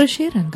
ಕೃಷಿ ರಂಗ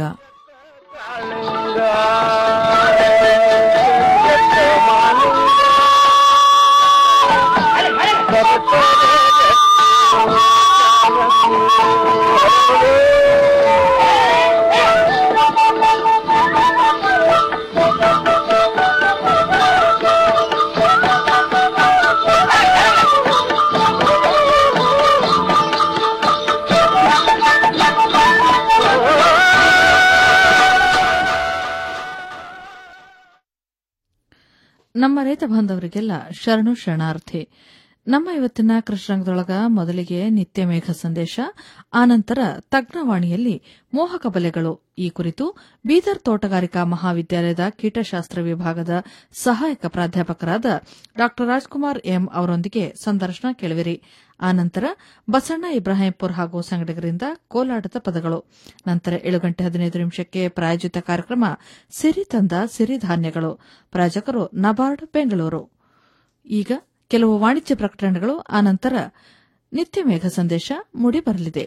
ನಮ್ಮ ರೈತ ಬಾಂಧವರಿಗೆಲ್ಲ ಶರಣು ಶರಣಾರ್ಥಿ ನಮ್ಮ ಇವತ್ತಿನ ಕೃಷ್ಣರಂಗದೊಳಗ ಮೊದಲಿಗೆ ನಿತ್ಯ ಮೇಘ ಸಂದೇಶ ಆನಂತರ ತಜ್ಞವಾಣಿಯಲ್ಲಿ ಮೋಹಕ ಬಲೆಗಳು ಈ ಕುರಿತು ಬೀದರ್ ತೋಟಗಾರಿಕಾ ಮಹಾವಿದ್ಯಾಲಯದ ಕೀಟಶಾಸ್ತ್ರ ವಿಭಾಗದ ಸಹಾಯಕ ಪ್ರಾಧ್ಯಾಪಕರಾದ ಡಾ ರಾಜ್ಕುಮಾರ್ ಎಂ ಅವರೊಂದಿಗೆ ಸಂದರ್ಶನ ಕೇಳುವಿರಿ ಆನಂತರ ಬಸಣ್ಣ ಇಬ್ರಾಹಿಂಪುರ್ ಹಾಗೂ ಸಂಗಡಿಗರಿಂದ ಕೋಲಾಟದ ಪದಗಳು ನಂತರ ಏಳು ಗಂಟೆ ಹದಿನೈದು ನಿಮಿಷಕ್ಕೆ ಪ್ರಾಯೋಜಿತ ಕಾರ್ಯಕ್ರಮ ಸಿರಿ ತಂದ ಸಿರಿಧಾನ್ಯಗಳು ಪ್ರಾಯೋಜಕರು ನಬಾರ್ಡ್ ಬೆಂಗಳೂರು ಈಗ ಕೆಲವು ವಾಣಿಜ್ಯ ಪ್ರಕಟಣೆಗಳು ಆನಂತರ ನಿತ್ಯ ಮೇಘ ಸಂದೇಶ ಮೂಡಿಬರಲಿದೆ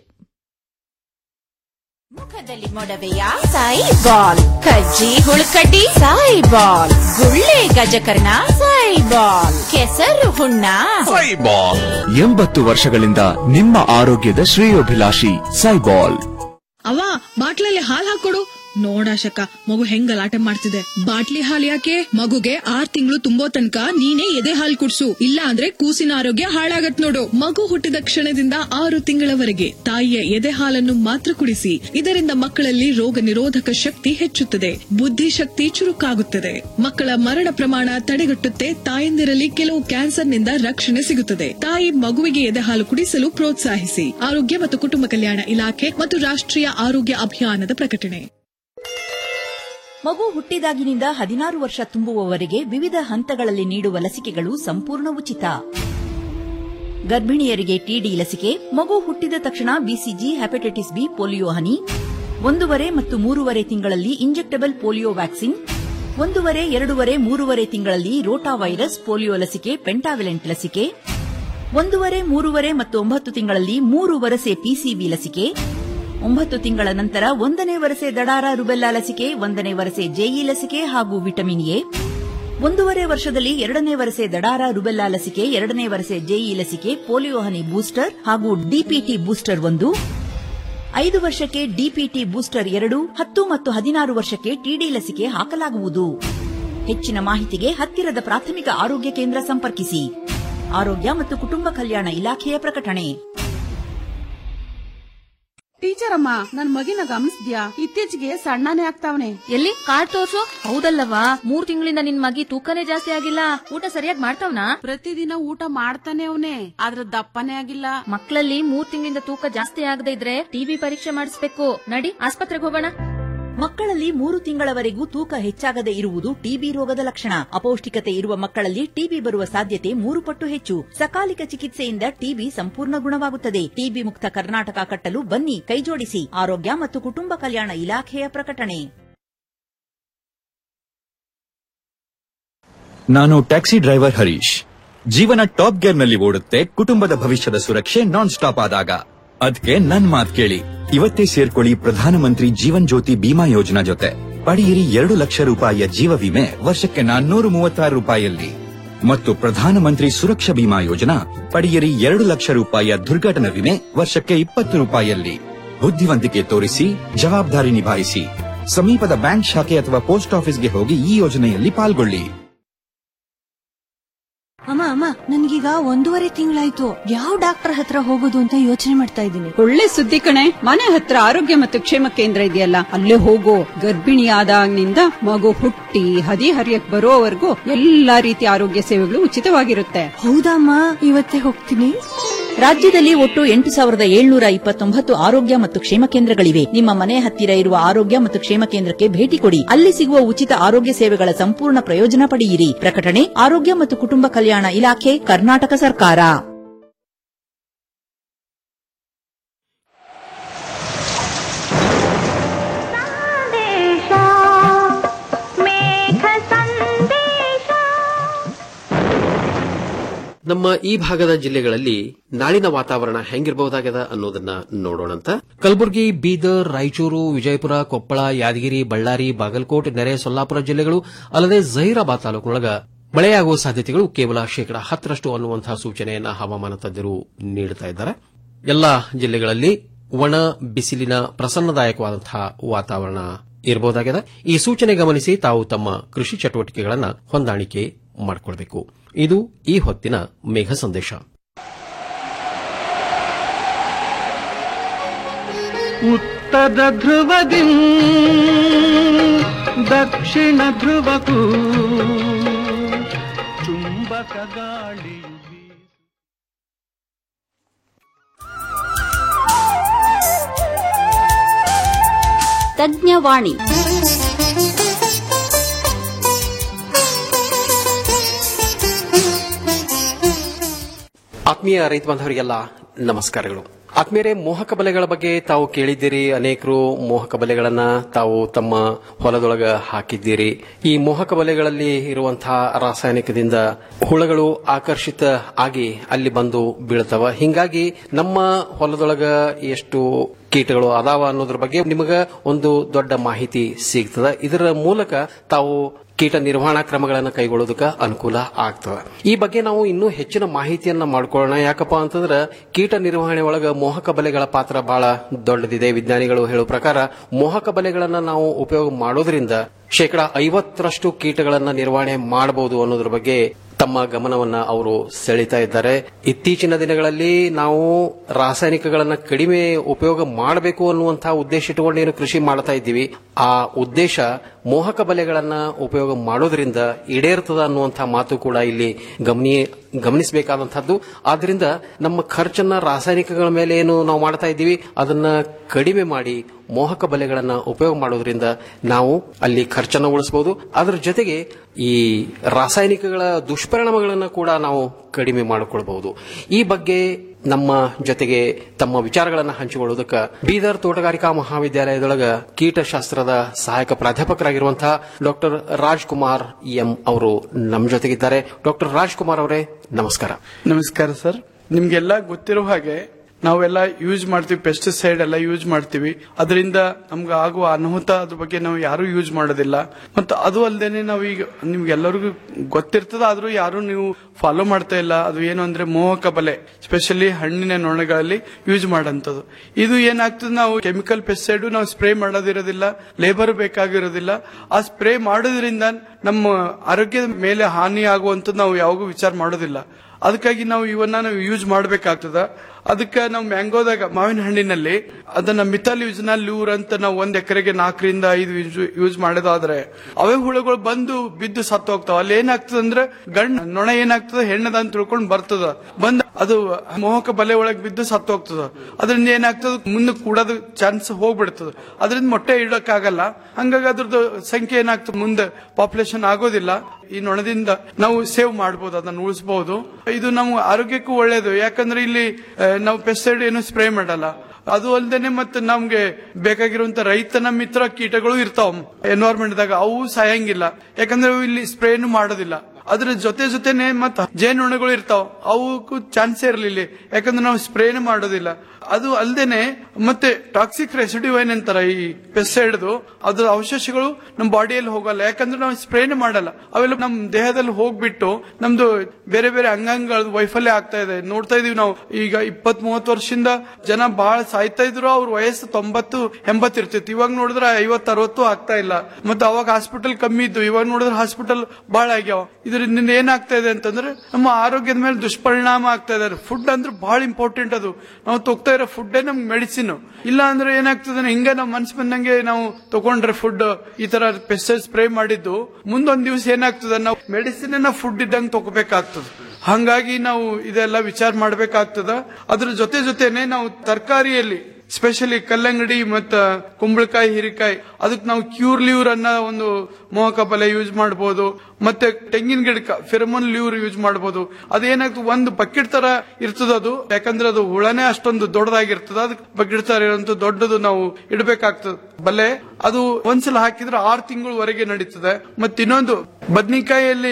ಮುಖದಲ್ಲಿ ಮೊಡವೆಯ ಸಾಯಿ ಬಾಲ್ ಕಜ್ಜಿ ಹುಳುಕಡ್ಡಿ ಸಾಯಿ ಬಾಲ್ ಗುಳ್ಳೆ ಗಜಕರ್ಣ ಸಾಯಿ ಬಾಲ್ ಕೆಸರು ಹುಣ್ಣ ಸೈಬಾಲ್ ಎಂಬತ್ತು ವರ್ಷಗಳಿಂದ ನಿಮ್ಮ ಆರೋಗ್ಯದ ಶ್ರೇಯೋಭಿಲಾಷಿ ಸೈಬಾಲ್ ಅವ್ವ ಬಾಟ್ಲಲ್ಲಿ ಹಾಲ್ ಹಾಕೊಡು ನೋಡಾಶಕ ಮಗು ಹೆಂಗ್ ಗಲಾಟೆ ಮಾಡ್ತಿದೆ ಬಾಟ್ಲಿ ಹಾಲ್ ಯಾಕೆ ಮಗುಗೆ ಆರ್ ತಿಂಗಳು ತುಂಬೋ ತನಕ ನೀನೇ ಎದೆ ಹಾಲ್ ಕುಡ್ಸು ಇಲ್ಲ ಅಂದ್ರೆ ಕೂಸಿನ ಆರೋಗ್ಯ ಹಾಳಾಗತ್ ನೋಡು ಮಗು ಹುಟ್ಟಿದ ಕ್ಷಣದಿಂದ ಆರು ತಿಂಗಳವರೆಗೆ ತಾಯಿಯ ಎದೆ ಹಾಲನ್ನು ಮಾತ್ರ ಕುಡಿಸಿ ಇದರಿಂದ ಮಕ್ಕಳಲ್ಲಿ ರೋಗ ನಿರೋಧಕ ಶಕ್ತಿ ಹೆಚ್ಚುತ್ತದೆ ಬುದ್ಧಿಶಕ್ತಿ ಚುರುಕಾಗುತ್ತದೆ ಮಕ್ಕಳ ಮರಣ ಪ್ರಮಾಣ ತಡೆಗಟ್ಟುತ್ತೆ ತಾಯಂದಿರಲ್ಲಿ ಕೆಲವು ಕ್ಯಾನ್ಸರ್ನಿಂದ ರಕ್ಷಣೆ ಸಿಗುತ್ತದೆ ತಾಯಿ ಮಗುವಿಗೆ ಎದೆ ಹಾಲು ಕುಡಿಸಲು ಪ್ರೋತ್ಸಾಹಿಸಿ ಆರೋಗ್ಯ ಮತ್ತು ಕುಟುಂಬ ಕಲ್ಯಾಣ ಇಲಾಖೆ ಮತ್ತು ರಾಷ್ಟ್ರೀಯ ಆರೋಗ್ಯ ಅಭಿಯಾನದ ಪ್ರಕಟಣೆ ಮಗು ಹುಟ್ಟಿದಾಗಿನಿಂದ ಹದಿನಾರು ವರ್ಷ ತುಂಬುವವರೆಗೆ ವಿವಿಧ ಹಂತಗಳಲ್ಲಿ ನೀಡುವ ಲಸಿಕೆಗಳು ಸಂಪೂರ್ಣ ಉಚಿತ ಗರ್ಭಿಣಿಯರಿಗೆ ಟಿಡಿ ಲಸಿಕೆ ಮಗು ಹುಟ್ಟಿದ ತಕ್ಷಣ ಬಿಸಿಜಿ ಹೆಪಟೈಟಿಸ್ ಬಿ ಪೋಲಿಯೋ ಹನಿ ಒಂದೂವರೆ ಮತ್ತು ಮೂರುವರೆ ತಿಂಗಳಲ್ಲಿ ಇಂಜೆಕ್ಟಬಲ್ ಪೋಲಿಯೋ ವ್ಯಾಕ್ಸಿನ್ ಒಂದೂವರೆ ಎರಡೂವರೆ ಮೂರುವರೆ ತಿಂಗಳಲ್ಲಿ ರೋಟಾ ವೈರಸ್ ಪೋಲಿಯೋ ಲಸಿಕೆ ಪೆಂಟಾವಿಲೆಂಟ್ ಲಸಿಕೆ ಒಂದೂವರೆ ಮೂರುವರೆ ಮತ್ತು ಒಂಬತ್ತು ತಿಂಗಳಲ್ಲಿ ಮೂರು ವರಸೆ ಪಿಸಿಬಿ ಲಸಿಕೆ ಒಂಬತ್ತು ತಿಂಗಳ ನಂತರ ಒಂದನೇ ವರಸೆ ದಡಾರ ರುಬೆಲ್ಲಾ ಲಸಿಕೆ ಒಂದನೇ ವರಸೆ ಜೆಇ ಲಸಿಕೆ ಹಾಗೂ ವಿಟಮಿನ್ ಎ ಒಂದೂವರೆ ವರ್ಷದಲ್ಲಿ ಎರಡನೇ ವರಸೆ ದಡಾರ ರುಬೆಲ್ಲಾ ಲಸಿಕೆ ಎರಡನೇ ವರಸೆ ಜೆಇ ಲಸಿಕೆ ಪೋಲಿಯೋ ಹನಿ ಬೂಸ್ಟರ್ ಹಾಗೂ ಡಿಪಿಟಿ ಬೂಸ್ಟರ್ ಒಂದು ಐದು ವರ್ಷಕ್ಕೆ ಡಿಪಿಟಿ ಬೂಸ್ಟರ್ ಎರಡು ಹತ್ತು ಮತ್ತು ಹದಿನಾರು ವರ್ಷಕ್ಕೆ ಟಿಡಿ ಲಸಿಕೆ ಹಾಕಲಾಗುವುದು ಹೆಚ್ಚಿನ ಮಾಹಿತಿಗೆ ಹತ್ತಿರದ ಪ್ರಾಥಮಿಕ ಆರೋಗ್ಯ ಕೇಂದ್ರ ಸಂಪರ್ಕಿಸಿ ಆರೋಗ್ಯ ಮತ್ತು ಕುಟುಂಬ ಕಲ್ಯಾಣ ಇಲಾಖೆಯ ಪ್ರಕಟಣೆ ಟೀಚರ್ ಅಮ್ಮ ನನ್ ಮಗಿನ ಗಮನಿಸ್ದ್ಯಾ ಇತ್ತೀಚೆಗೆ ಸಣ್ಣನೇ ಆಗ್ತಾವನೆ ಎಲ್ಲಿ ಕಾರ್ಡ್ ತೋರ್ಸು ಹೌದಲ್ಲವಾ ಮೂರ್ ತಿಂಗಳಿಂದ ನಿನ್ ಮಗಿ ತೂಕನೇ ಜಾಸ್ತಿ ಆಗಿಲ್ಲ ಊಟ ಸರಿಯಾಗಿ ಮಾಡ್ತಾವ್ನಾ ಪ್ರತಿದಿನ ಊಟ ಮಾಡ್ತಾನೆ ಅವನೇ ಆದ್ರ ದಪ್ಪನೇ ಆಗಿಲ್ಲ ಮಕ್ಕಳಲ್ಲಿ ಮೂರ್ ತಿಂಗಳಿಂದ ತೂಕ ಜಾಸ್ತಿ ಆಗದೆ ಇದ್ರೆ ಟಿಬಿ ಪರೀಕ್ಷೆ ಮಾಡಿಸ್ಬೇಕು ನಡಿ ಆಸ್ಪತ್ರೆಗೆ ಹೋಗೋಣ ಮಕ್ಕಳಲ್ಲಿ ಮೂರು ತಿಂಗಳವರೆಗೂ ತೂಕ ಹೆಚ್ಚಾಗದೆ ಇರುವುದು ಟಿಬಿ ರೋಗದ ಲಕ್ಷಣ ಅಪೌಷ್ಟಿಕತೆ ಇರುವ ಮಕ್ಕಳಲ್ಲಿ ಟಿಬಿ ಬರುವ ಸಾಧ್ಯತೆ ಮೂರು ಪಟ್ಟು ಹೆಚ್ಚು ಸಕಾಲಿಕ ಚಿಕಿತ್ಸೆಯಿಂದ ಟಿಬಿ ಸಂಪೂರ್ಣ ಗುಣವಾಗುತ್ತದೆ ಟಿಬಿ ಮುಕ್ತ ಕರ್ನಾಟಕ ಕಟ್ಟಲು ಬನ್ನಿ ಕೈಜೋಡಿಸಿ ಆರೋಗ್ಯ ಮತ್ತು ಕುಟುಂಬ ಕಲ್ಯಾಣ ಇಲಾಖೆಯ ಪ್ರಕಟಣೆ ನಾನು ಟ್ಯಾಕ್ಸಿ ಡ್ರೈವರ್ ಹರೀಶ್ ಜೀವನ ಟಾಪ್ ಗೇರ್ ನಲ್ಲಿ ಓಡುತ್ತೆ ಕುಟುಂಬದ ಭವಿಷ್ಯದ ಸುರಕ್ಷೆ ನಾನ್ ಸ್ಟಾಪ್ ಆದಾಗ ಅದಕ್ಕೆ ನನ್ ಮಾತ್ ಕೇಳಿ ಇವತ್ತೇ ಸೇರ್ಕೊಳ್ಳಿ ಪ್ರಧಾನಮಂತ್ರಿ ಜೀವನ್ ಜ್ಯೋತಿ ಬಿಮಾ ಯೋಜನಾ ಜೊತೆ ಪಡೆಯಿರಿ ಎರಡು ಲಕ್ಷ ರೂಪಾಯಿಯ ಜೀವ ವಿಮೆ ವರ್ಷಕ್ಕೆ ನಾನ್ನೂರು ಮೂವತ್ತಾರು ರೂಪಾಯಿಯಲ್ಲಿ ಮತ್ತು ಪ್ರಧಾನಮಂತ್ರಿ ಸುರಕ್ಷಾ ಬಿಮಾ ಯೋಜನಾ ಪಡೆಯಿರಿ ಎರಡು ಲಕ್ಷ ರೂಪಾಯಿಯ ದುರ್ಘಟನಾ ವಿಮೆ ವರ್ಷಕ್ಕೆ ಇಪ್ಪತ್ತು ರೂಪಾಯಿಯಲ್ಲಿ ಬುದ್ಧಿವಂತಿಕೆ ತೋರಿಸಿ ಜವಾಬ್ದಾರಿ ನಿಭಾಯಿಸಿ ಸಮೀಪದ ಬ್ಯಾಂಕ್ ಶಾಖೆ ಅಥವಾ ಪೋಸ್ಟ್ ಆಫೀಸ್ಗೆ ಹೋಗಿ ಈ ಯೋಜನೆಯಲ್ಲಿ ಪಾಲ್ಗೊಳ್ಳಿ ಅಮ್ಮ ಅಮ್ಮ ನನ್ಗೀಗ ಒಂದೂವರೆ ತಿಂಗಳಾಯ್ತು ಯಾವ ಡಾಕ್ಟರ್ ಹತ್ರ ಹೋಗೋದು ಅಂತ ಯೋಚನೆ ಮಾಡ್ತಾ ಇದ್ದೀನಿ ಒಳ್ಳೆ ಸುದ್ದಿ ಕಣೆ ಮನೆ ಹತ್ರ ಆರೋಗ್ಯ ಮತ್ತು ಕ್ಷೇಮ ಕೇಂದ್ರ ಇದೆಯಲ್ಲ ಅಲ್ಲೇ ಹೋಗೋ ಗರ್ಭಿಣಿ ಆದಾಗಿನಿಂದ ಮಗು ಹುಟ್ಟಿ ಹದಿ ಹರಿಯಕ್ ಬರೋವರೆಗೂ ಎಲ್ಲಾ ರೀತಿಯ ಆರೋಗ್ಯ ಸೇವೆಗಳು ಉಚಿತವಾಗಿರುತ್ತೆ ಹೌದಮ್ಮ ಇವತ್ತೇ ಹೋಗ್ತೀನಿ ರಾಜ್ಯದಲ್ಲಿ ಒಟ್ಟು ಎಂಟು ಸಾವಿರದ ಏಳ್ನೂರ ಇಪ್ಪತ್ತೊಂಬತ್ತು ಆರೋಗ್ಯ ಮತ್ತು ಕ್ಷೇಮ ಕೇಂದ್ರಗಳಿವೆ ನಿಮ್ಮ ಮನೆ ಹತ್ತಿರ ಇರುವ ಆರೋಗ್ಯ ಮತ್ತು ಕ್ಷೇಮ ಕೇಂದ್ರಕ್ಕೆ ಭೇಟಿ ಕೊಡಿ ಅಲ್ಲಿ ಸಿಗುವ ಉಚಿತ ಆರೋಗ್ಯ ಸೇವೆಗಳ ಸಂಪೂರ್ಣ ಪ್ರಯೋಜನ ಪಡೆಯಿರಿ ಪ್ರಕಟಣೆ ಆರೋಗ್ಯ ಮತ್ತು ಕುಟುಂಬ ಕಲ್ಯಾಣ ಇಲಾಖೆ ಕರ್ನಾಟಕ ಸರ್ಕಾರ ನಮ್ಮ ಈ ಭಾಗದ ಜಿಲ್ಲೆಗಳಲ್ಲಿ ನಾಳಿನ ವಾತಾವರಣ ಹೆಂಗಿರಬಹುದಾಗದ ಅನ್ನೋದನ್ನ ನೋಡೋಣಂತ ಕಲಬುರಗಿ ಬೀದರ್ ರಾಯಚೂರು ವಿಜಯಪುರ ಕೊಪ್ಪಳ ಯಾದಗಿರಿ ಬಳ್ಳಾರಿ ಬಾಗಲಕೋಟೆ ನೆರೆ ಸೊಲ್ಲಾಪುರ ಜಿಲ್ಲೆಗಳು ಅಲ್ಲದೆ ಜಹೀರಾಬಾದ್ ತಾಲೂಕಿನೊಳಗ ಮಳೆಯಾಗುವ ಸಾಧ್ಯತೆಗಳು ಕೇವಲ ಶೇಕಡಾ ಹತ್ತರಷ್ಟು ಅನ್ನುವಂತಹ ಸೂಚನೆಯನ್ನ ಹವಾಮಾನ ತಜ್ಞರು ನೀಡುತ್ತಾ ಇದ್ದಾರೆ ಎಲ್ಲಾ ಜಿಲ್ಲೆಗಳಲ್ಲಿ ಒಣ ಬಿಸಿಲಿನ ಪ್ರಸನ್ನದಾಯಕವಾದಂತಹ ವಾತಾವರಣ ಇರಬಹುದಾಗಿದೆ ಈ ಸೂಚನೆ ಗಮನಿಸಿ ತಾವು ತಮ್ಮ ಕೃಷಿ ಚಟುವಟಿಕೆಗಳನ್ನು ಹೊಂದಾಣಿಕೆ ಮಾಡಿಕೊಳ್ಬೇಕು ಇದು ಈ ಹೊತ್ತಿನ ಮೇಘ ಸಂದೇಶ ಉತ್ತರ ಧ್ರುವದಿ ದಕ್ಷಿಣ ಧ್ರುವಕ್ಕೂ ಚುಂಬಕ ಗಾಳಿಯು ತಜ್ಞವಾಣಿ ಆತ್ಮೀಯ ರೈತ ಬಾಂಧವರಿಗೆಲ್ಲ ನಮಸ್ಕಾರಗಳು ಆತ್ಮೀಯರೇ ಮೋಹಕ ಬಲೆಗಳ ಬಗ್ಗೆ ತಾವು ಕೇಳಿದ್ದೀರಿ ಅನೇಕರು ಮೋಹಕ ಬಲೆಗಳನ್ನ ತಾವು ತಮ್ಮ ಹೊಲದೊಳಗ ಹಾಕಿದ್ದೀರಿ ಈ ಮೋಹಕ ಬಲೆಗಳಲ್ಲಿ ಇರುವಂತಹ ರಾಸಾಯನಿಕದಿಂದ ಹುಳಗಳು ಆಕರ್ಷಿತ ಆಗಿ ಅಲ್ಲಿ ಬಂದು ಬೀಳ್ತವ ಹಿಂಗಾಗಿ ನಮ್ಮ ಹೊಲದೊಳಗ ಎಷ್ಟು ಕೀಟಗಳು ಅದಾವ ಅನ್ನೋದ್ರ ಬಗ್ಗೆ ನಿಮಗ ಒಂದು ದೊಡ್ಡ ಮಾಹಿತಿ ಸಿಗ್ತದ ಇದರ ಮೂಲಕ ತಾವು ಕೀಟ ನಿರ್ವಹಣಾ ಕ್ರಮಗಳನ್ನು ಕೈಗೊಳ್ಳೋದಕ್ಕೆ ಅನುಕೂಲ ಆಗ್ತದೆ ಈ ಬಗ್ಗೆ ನಾವು ಇನ್ನೂ ಹೆಚ್ಚಿನ ಮಾಹಿತಿಯನ್ನ ಮಾಡ್ಕೊಳ್ಳೋಣ ಯಾಕಪ್ಪ ಅಂತಂದ್ರೆ ಕೀಟ ನಿರ್ವಹಣೆ ಒಳಗ ಮೋಹಕ ಬಲೆಗಳ ಪಾತ್ರ ಬಹಳ ದೊಡ್ಡದಿದೆ ವಿಜ್ಞಾನಿಗಳು ಹೇಳೋ ಪ್ರಕಾರ ಮೋಹಕ ಬಲೆಗಳನ್ನ ನಾವು ಉಪಯೋಗ ಮಾಡೋದ್ರಿಂದ ಶೇಕಡಾ ಐವತ್ತರಷ್ಟು ಕೀಟಗಳನ್ನ ನಿರ್ವಹಣೆ ಮಾಡಬಹುದು ಅನ್ನೋದ್ರ ಬಗ್ಗೆ ತಮ್ಮ ಗಮನವನ್ನ ಅವರು ಸೆಳೀತಾ ಇದ್ದಾರೆ ಇತ್ತೀಚಿನ ದಿನಗಳಲ್ಲಿ ನಾವು ರಾಸಾಯನಿಕಗಳನ್ನ ಕಡಿಮೆ ಉಪಯೋಗ ಮಾಡಬೇಕು ಅನ್ನುವಂತಹ ಉದ್ದೇಶ ಇಟ್ಟುಕೊಂಡು ಏನು ಕೃಷಿ ಮಾಡ್ತಾ ಇದ್ದೀವಿ ಆ ಉದ್ದೇಶ ಮೋಹಕ ಬಲೆಗಳನ್ನ ಉಪಯೋಗ ಮಾಡೋದ್ರಿಂದ ಈಡೇರ್ತದ ಅನ್ನುವಂತಹ ಮಾತು ಕೂಡ ಇಲ್ಲಿ ಗಮನಿ ಗಮನಿಸಬೇಕಾದಂತಹದ್ದು ಆದ್ರಿಂದ ನಮ್ಮ ಖರ್ಚನ್ನ ರಾಸಾಯನಿಕಗಳ ಮೇಲೆ ಏನು ನಾವು ಮಾಡ್ತಾ ಇದ್ದೀವಿ ಅದನ್ನ ಕಡಿಮೆ ಮಾಡಿ ಮೋಹಕ ಬಲೆಗಳನ್ನ ಉಪಯೋಗ ಮಾಡೋದ್ರಿಂದ ನಾವು ಅಲ್ಲಿ ಖರ್ಚನ್ನು ಉಳಿಸಬಹುದು ಅದರ ಜೊತೆಗೆ ಈ ರಾಸಾಯನಿಕಗಳ ದುಷ್ಪರಿಣಾಮಗಳನ್ನು ಕೂಡ ನಾವು ಕಡಿಮೆ ಮಾಡಿಕೊಳ್ಬಹುದು ಈ ಬಗ್ಗೆ ನಮ್ಮ ಜೊತೆಗೆ ತಮ್ಮ ವಿಚಾರಗಳನ್ನು ಹಂಚಿಕೊಳ್ಳುವುದಕ್ಕೆ ಬೀದರ್ ತೋಟಗಾರಿಕಾ ಮಹಾವಿದ್ಯಾಲಯದೊಳಗ ಕೀಟಶಾಸ್ತ್ರದ ಸಹಾಯಕ ಪ್ರಾಧ್ಯಾಪಕರಾಗಿರುವಂತಹ ಡಾಕ್ಟರ್ ರಾಜ್ಕುಮಾರ್ ಎಂ ಅವರು ನಮ್ಮ ಜೊತೆಗಿದ್ದಾರೆ ಡಾಕ್ಟರ್ ರಾಜ್ಕುಮಾರ್ ಅವರೇ ನಮಸ್ಕಾರ ನಮಸ್ಕಾರ ಸರ್ ನಿಮ್ಗೆಲ್ಲ ಗೊತ್ತಿರೋ ಹಾಗೆ ನಾವೆಲ್ಲ ಯೂಸ್ ಮಾಡ್ತೀವಿ ಪೆಸ್ಟಿಸೈಡ್ ಎಲ್ಲ ಯೂಸ್ ಮಾಡ್ತೀವಿ ಅದರಿಂದ ನಮ್ಗೆ ಆಗುವ ಅನಾಹುತ ಅದ್ರ ಬಗ್ಗೆ ನಾವು ಯಾರು ಯೂಸ್ ಮಾಡೋದಿಲ್ಲ ಮತ್ತು ಅದು ಅಲ್ಲದೆ ನಾವು ಈಗ ನಿಮ್ಗೆಲ್ಲರಿಗೂ ಗೊತ್ತಿರ್ತದ ಆದ್ರೂ ಯಾರು ನೀವು ಫಾಲೋ ಮಾಡ್ತಾ ಇಲ್ಲ ಅದು ಏನು ಅಂದ್ರೆ ಮೋಹಕ ಬಲೆ ಸ್ಪೆಷಲಿ ಹಣ್ಣಿನ ನೊಣಗಳಲ್ಲಿ ಯೂಸ್ ಮಾಡಂತದ್ದು ಇದು ಏನಾಗ್ತದೆ ನಾವು ಕೆಮಿಕಲ್ ಪೆಸ್ಟಿಸೈಡ್ ನಾವು ಸ್ಪ್ರೇ ಮಾಡೋದಿರೋದಿಲ್ಲ ಲೇಬರ್ ಬೇಕಾಗಿರೋದಿಲ್ಲ ಆ ಸ್ಪ್ರೇ ಮಾಡೋದ್ರಿಂದ ನಮ್ಮ ಆರೋಗ್ಯದ ಮೇಲೆ ಹಾನಿ ಆಗುವಂಥದ್ದು ನಾವು ಯಾವಾಗೂ ವಿಚಾರ ಮಾಡೋದಿಲ್ಲ ಅದಕ್ಕಾಗಿ ನಾವು ಇವನ್ನ ನಾವು ಯೂಸ್ ಮಾಡಬೇಕಾಗ್ತದ ಅದಕ್ಕೆ ನಾವು ಮ್ಯಾಂಗೋದಾಗ ಮಾವಿನ ಹಣ್ಣಿನಲ್ಲಿ ಅದನ್ನ ಮಿಥಲ್ ಯೂಸ್ನ ಲೂರ್ ಅಂತ ನಾವು ಒಂದ್ ಎಕರೆಗೆ ನಾಲ್ಕರಿಂದ ಐದು ಯೂಸ್ ಮಾಡೋದಾದ್ರೆ ಅವೇ ಹುಳುಗಳು ಬಂದು ಬಿದ್ದು ಸತ್ತು ಹೋಗ್ತಾವ ಅಲ್ಲಿ ಏನಾಗ್ತದ ಅಂದ್ರೆ ಗಂಡ ನೊಣ ಏನಾಗ್ತದ ಹೆಣ್ಣದ ಅಂತ ತಿಳ್ಕೊಂಡು ಬರ್ತದ ಬಂದ್ ಅದು ಮೋಹಕ ಬಲೆ ಒಳಗ್ ಬಿದ್ದು ಸತ್ತು ಹೋಗ್ತದ ಅದರಿಂದ ಏನಾಗ್ತದ ಮುಂದೆ ಕೂಡೋದು ಚಾನ್ಸ್ ಹೋಗ್ಬಿಡ್ತದ ಅದರಿಂದ ಮೊಟ್ಟೆ ಇಡಕ್ಕಾಗಲ್ಲ ಹಂಗಾಗಿ ಅದ್ರದ್ದು ಸಂಖ್ಯೆ ಏನಾಗ್ತದೆ ಮುಂದೆ ಪಾಪ್ಯುಲೇಷನ್ ಆಗೋದಿಲ್ಲ ಈ ನೊಣದಿಂದ ನಾವು ಸೇವ್ ಮಾಡಬಹುದು ಅದನ್ನ ಉಳಿಸಬಹುದು ಇದು ನಮ್ಮ ಆರೋಗ್ಯಕ್ಕೂ ಒಳ್ಳೇದು ಯಾಕಂದ್ರೆ ಇಲ್ಲಿ ಆ, ನಾವು ಪೆಸ್ಟಿಸೈಡ್ ಏನು ಸ್ಪ್ರೇ ಮಾಡಲ್ಲ ಅದು ಅಲ್ದೇನೆ ಮತ್ತೆ ನಮ್ಗೆ ಬೇಕಾಗಿರುವಂತ ರೈತನ ಮಿತ್ರ ಕೀಟಗಳು ಇರ್ತಾವ ಎನ್ವೈರ್ಮೆಂಟ್ ದಾಗ ಅವು ಸಾಯಂಗಿಲ್ಲ ಯಾಕಂದ್ರೆ ಅವು ಇಲ್ಲಿ ಸ್ಪ್ರೇನು ಮಾಡೋದಿಲ್ಲ ಅದ್ರ ಜೊತೆ ಜೊತೆನೆ ಮತ್ತ ಜೇನುಣಗಳು ಇರ್ತಾವ ಅವಕ್ಕೂ ಚಾನ್ಸೇ ಇರಲಿಲ್ಲ ಯಾಕಂದ್ರೆ ನಾವು ಸ್ಪ್ರೇನು ಮಾಡೋದಿಲ್ಲ ಅದು ಅಲ್ದೇನೆ ಮತ್ತೆ ಟಾಕ್ಸಿಕ್ ರೆಸಿಡ್ಯೂ ಏನಂತಾರ ಈ ಪೆಸ್ಟೈಡ್ದು ಅದ್ರ ಅವಶೇಷಗಳು ನಮ್ಮ ಬಾಡಿಯಲ್ಲಿ ಹೋಗಲ್ಲ ಯಾಕಂದ್ರೆ ನಾವು ಸ್ಪ್ರೇನು ಮಾಡಲ್ಲ ಅವೆಲ್ಲ ನಮ್ಮ ದೇಹದಲ್ಲಿ ಹೋಗ್ಬಿಟ್ಟು ನಮ್ದು ಬೇರೆ ಬೇರೆ ಅಂಗಾಂಗಗಳು ವೈಫಲ್ಯ ಆಗ್ತಾ ಇದೆ ನೋಡ್ತಾ ಇದೀವಿ ನಾವು ಈಗ ಇಪ್ಪತ್ ಮೂವತ್ತು ವರ್ಷದಿಂದ ಜನ ಬಹಳ ಸಾಯ್ತಾ ಇದ್ರು ಅವ್ರ ವಯಸ್ಸು ತೊಂಬತ್ತು ಎಂಬತ್ತು ಇರ್ತಿತ್ತು ಇವಾಗ ನೋಡಿದ್ರೆ ಐವತ್ತು ಅರವತ್ತು ಆಗ್ತಾ ಇಲ್ಲ ಮತ್ತೆ ಅವಾಗ ಹಾಸ್ಪಿಟಲ್ ಕಮ್ಮಿ ಇದ್ದು ಇವಾಗ ನೋಡಿದ್ರೆ ಹಾಸ್ಪಿಟಲ್ ಬಹಳ ಆಗ್ಯಾವ ಇದರಿಂದ ಏನಾಗ್ತಾ ಇದೆ ಅಂತಂದ್ರೆ ನಮ್ಮ ಆರೋಗ್ಯದ ಮೇಲೆ ದುಷ್ಪರಿಣಾಮ ಆಗ್ತಾ ಇದೆ ಫುಡ್ ಅಂದ್ರೆ ಬಹಳ ಇಂಪಾರ್ಟೆಂಟ್ ಅದು ನಾವು ತೊಗ್ತಾ ಇರೋ ಫುಡ್ಡೇ ನಮ್ಗೆ ಮೆಡಿಸಿನ್ ಇಲ್ಲ ಅಂದ್ರೆ ಏನಾಗ್ತದೆ ಹಿಂಗೆ ನಾವು ಮನ್ಸು ಬಂದಂಗೆ ನಾವು ತಗೊಂಡ್ರೆ ಫುಡ್ ಈ ತರ ಪೆಸ್ಟೈಡ್ ಸ್ಪ್ರೇ ಮಾಡಿದ್ದು ಮುಂದೊಂದ್ ದಿವಸ ಏನಾಗ್ತದೆ ನಾವು ಮೆಡಿಸಿನ್ ಫುಡ್ ಇದ್ದಂಗೆ ತಗೋಬೇಕಾಗ್ತದೆ ಹಂಗಾಗಿ ನಾವು ಇದೆಲ್ಲ ವಿಚಾರ ಮಾಡ್ಬೇಕಾಗ್ತದ ಅದ್ರ ಜೊತೆ ಜೊತೆನೆ ನಾವು ತರಕಾರಿಯಲ್ಲಿ ಸ್ಪೆಷಲಿ ಕಲ್ಲಂಗಡಿ ಮತ್ತ ಕುಂಬಳಕಾಯಿ ಹಿರಿಕಾಯಿ ಅದಕ್ಕೆ ನಾವು ಕ್ಯೂರ್ ಲ್ಯೂರ್ ಅನ್ನೋ ಒಂದು ಮೋಹಕ ಬಲೆ ಯೂಸ್ ಮಾಡಬಹುದು ಮತ್ತೆ ತೆಂಗಿನ ಗಿಡಕ್ಕ ಫಿರಮೋನ್ ಲ್ಯೂರ್ ಯೂಸ್ ಮಾಡಬಹುದು ಅದೇನಾಗ್ತದೆ ಒಂದು ಬಕೆಟ್ ತರ ಇರ್ತದ ಅದು ಯಾಕಂದ್ರೆ ಅದು ಹುಳನೇ ಅಷ್ಟೊಂದು ದೊಡ್ಡದಾಗಿರ್ತದ ಅದಕ್ಕೆ ಬಕೆಟ್ ತರ ಇರೋಂತ ದೊಡ್ಡದು ನಾವು ಇಡಬೇಕಾಗ್ತದೆ ಬಲೆ ಅದು ಒಂದ್ಸಲ ಹಾಕಿದ್ರೆ ಆರು ತಿಂಗಳವರೆಗೆ ನಡೀತದೆ ಮತ್ತೆ ಇನ್ನೊಂದು ಬದ್ನಿಕಾಯಿಯಲ್ಲಿ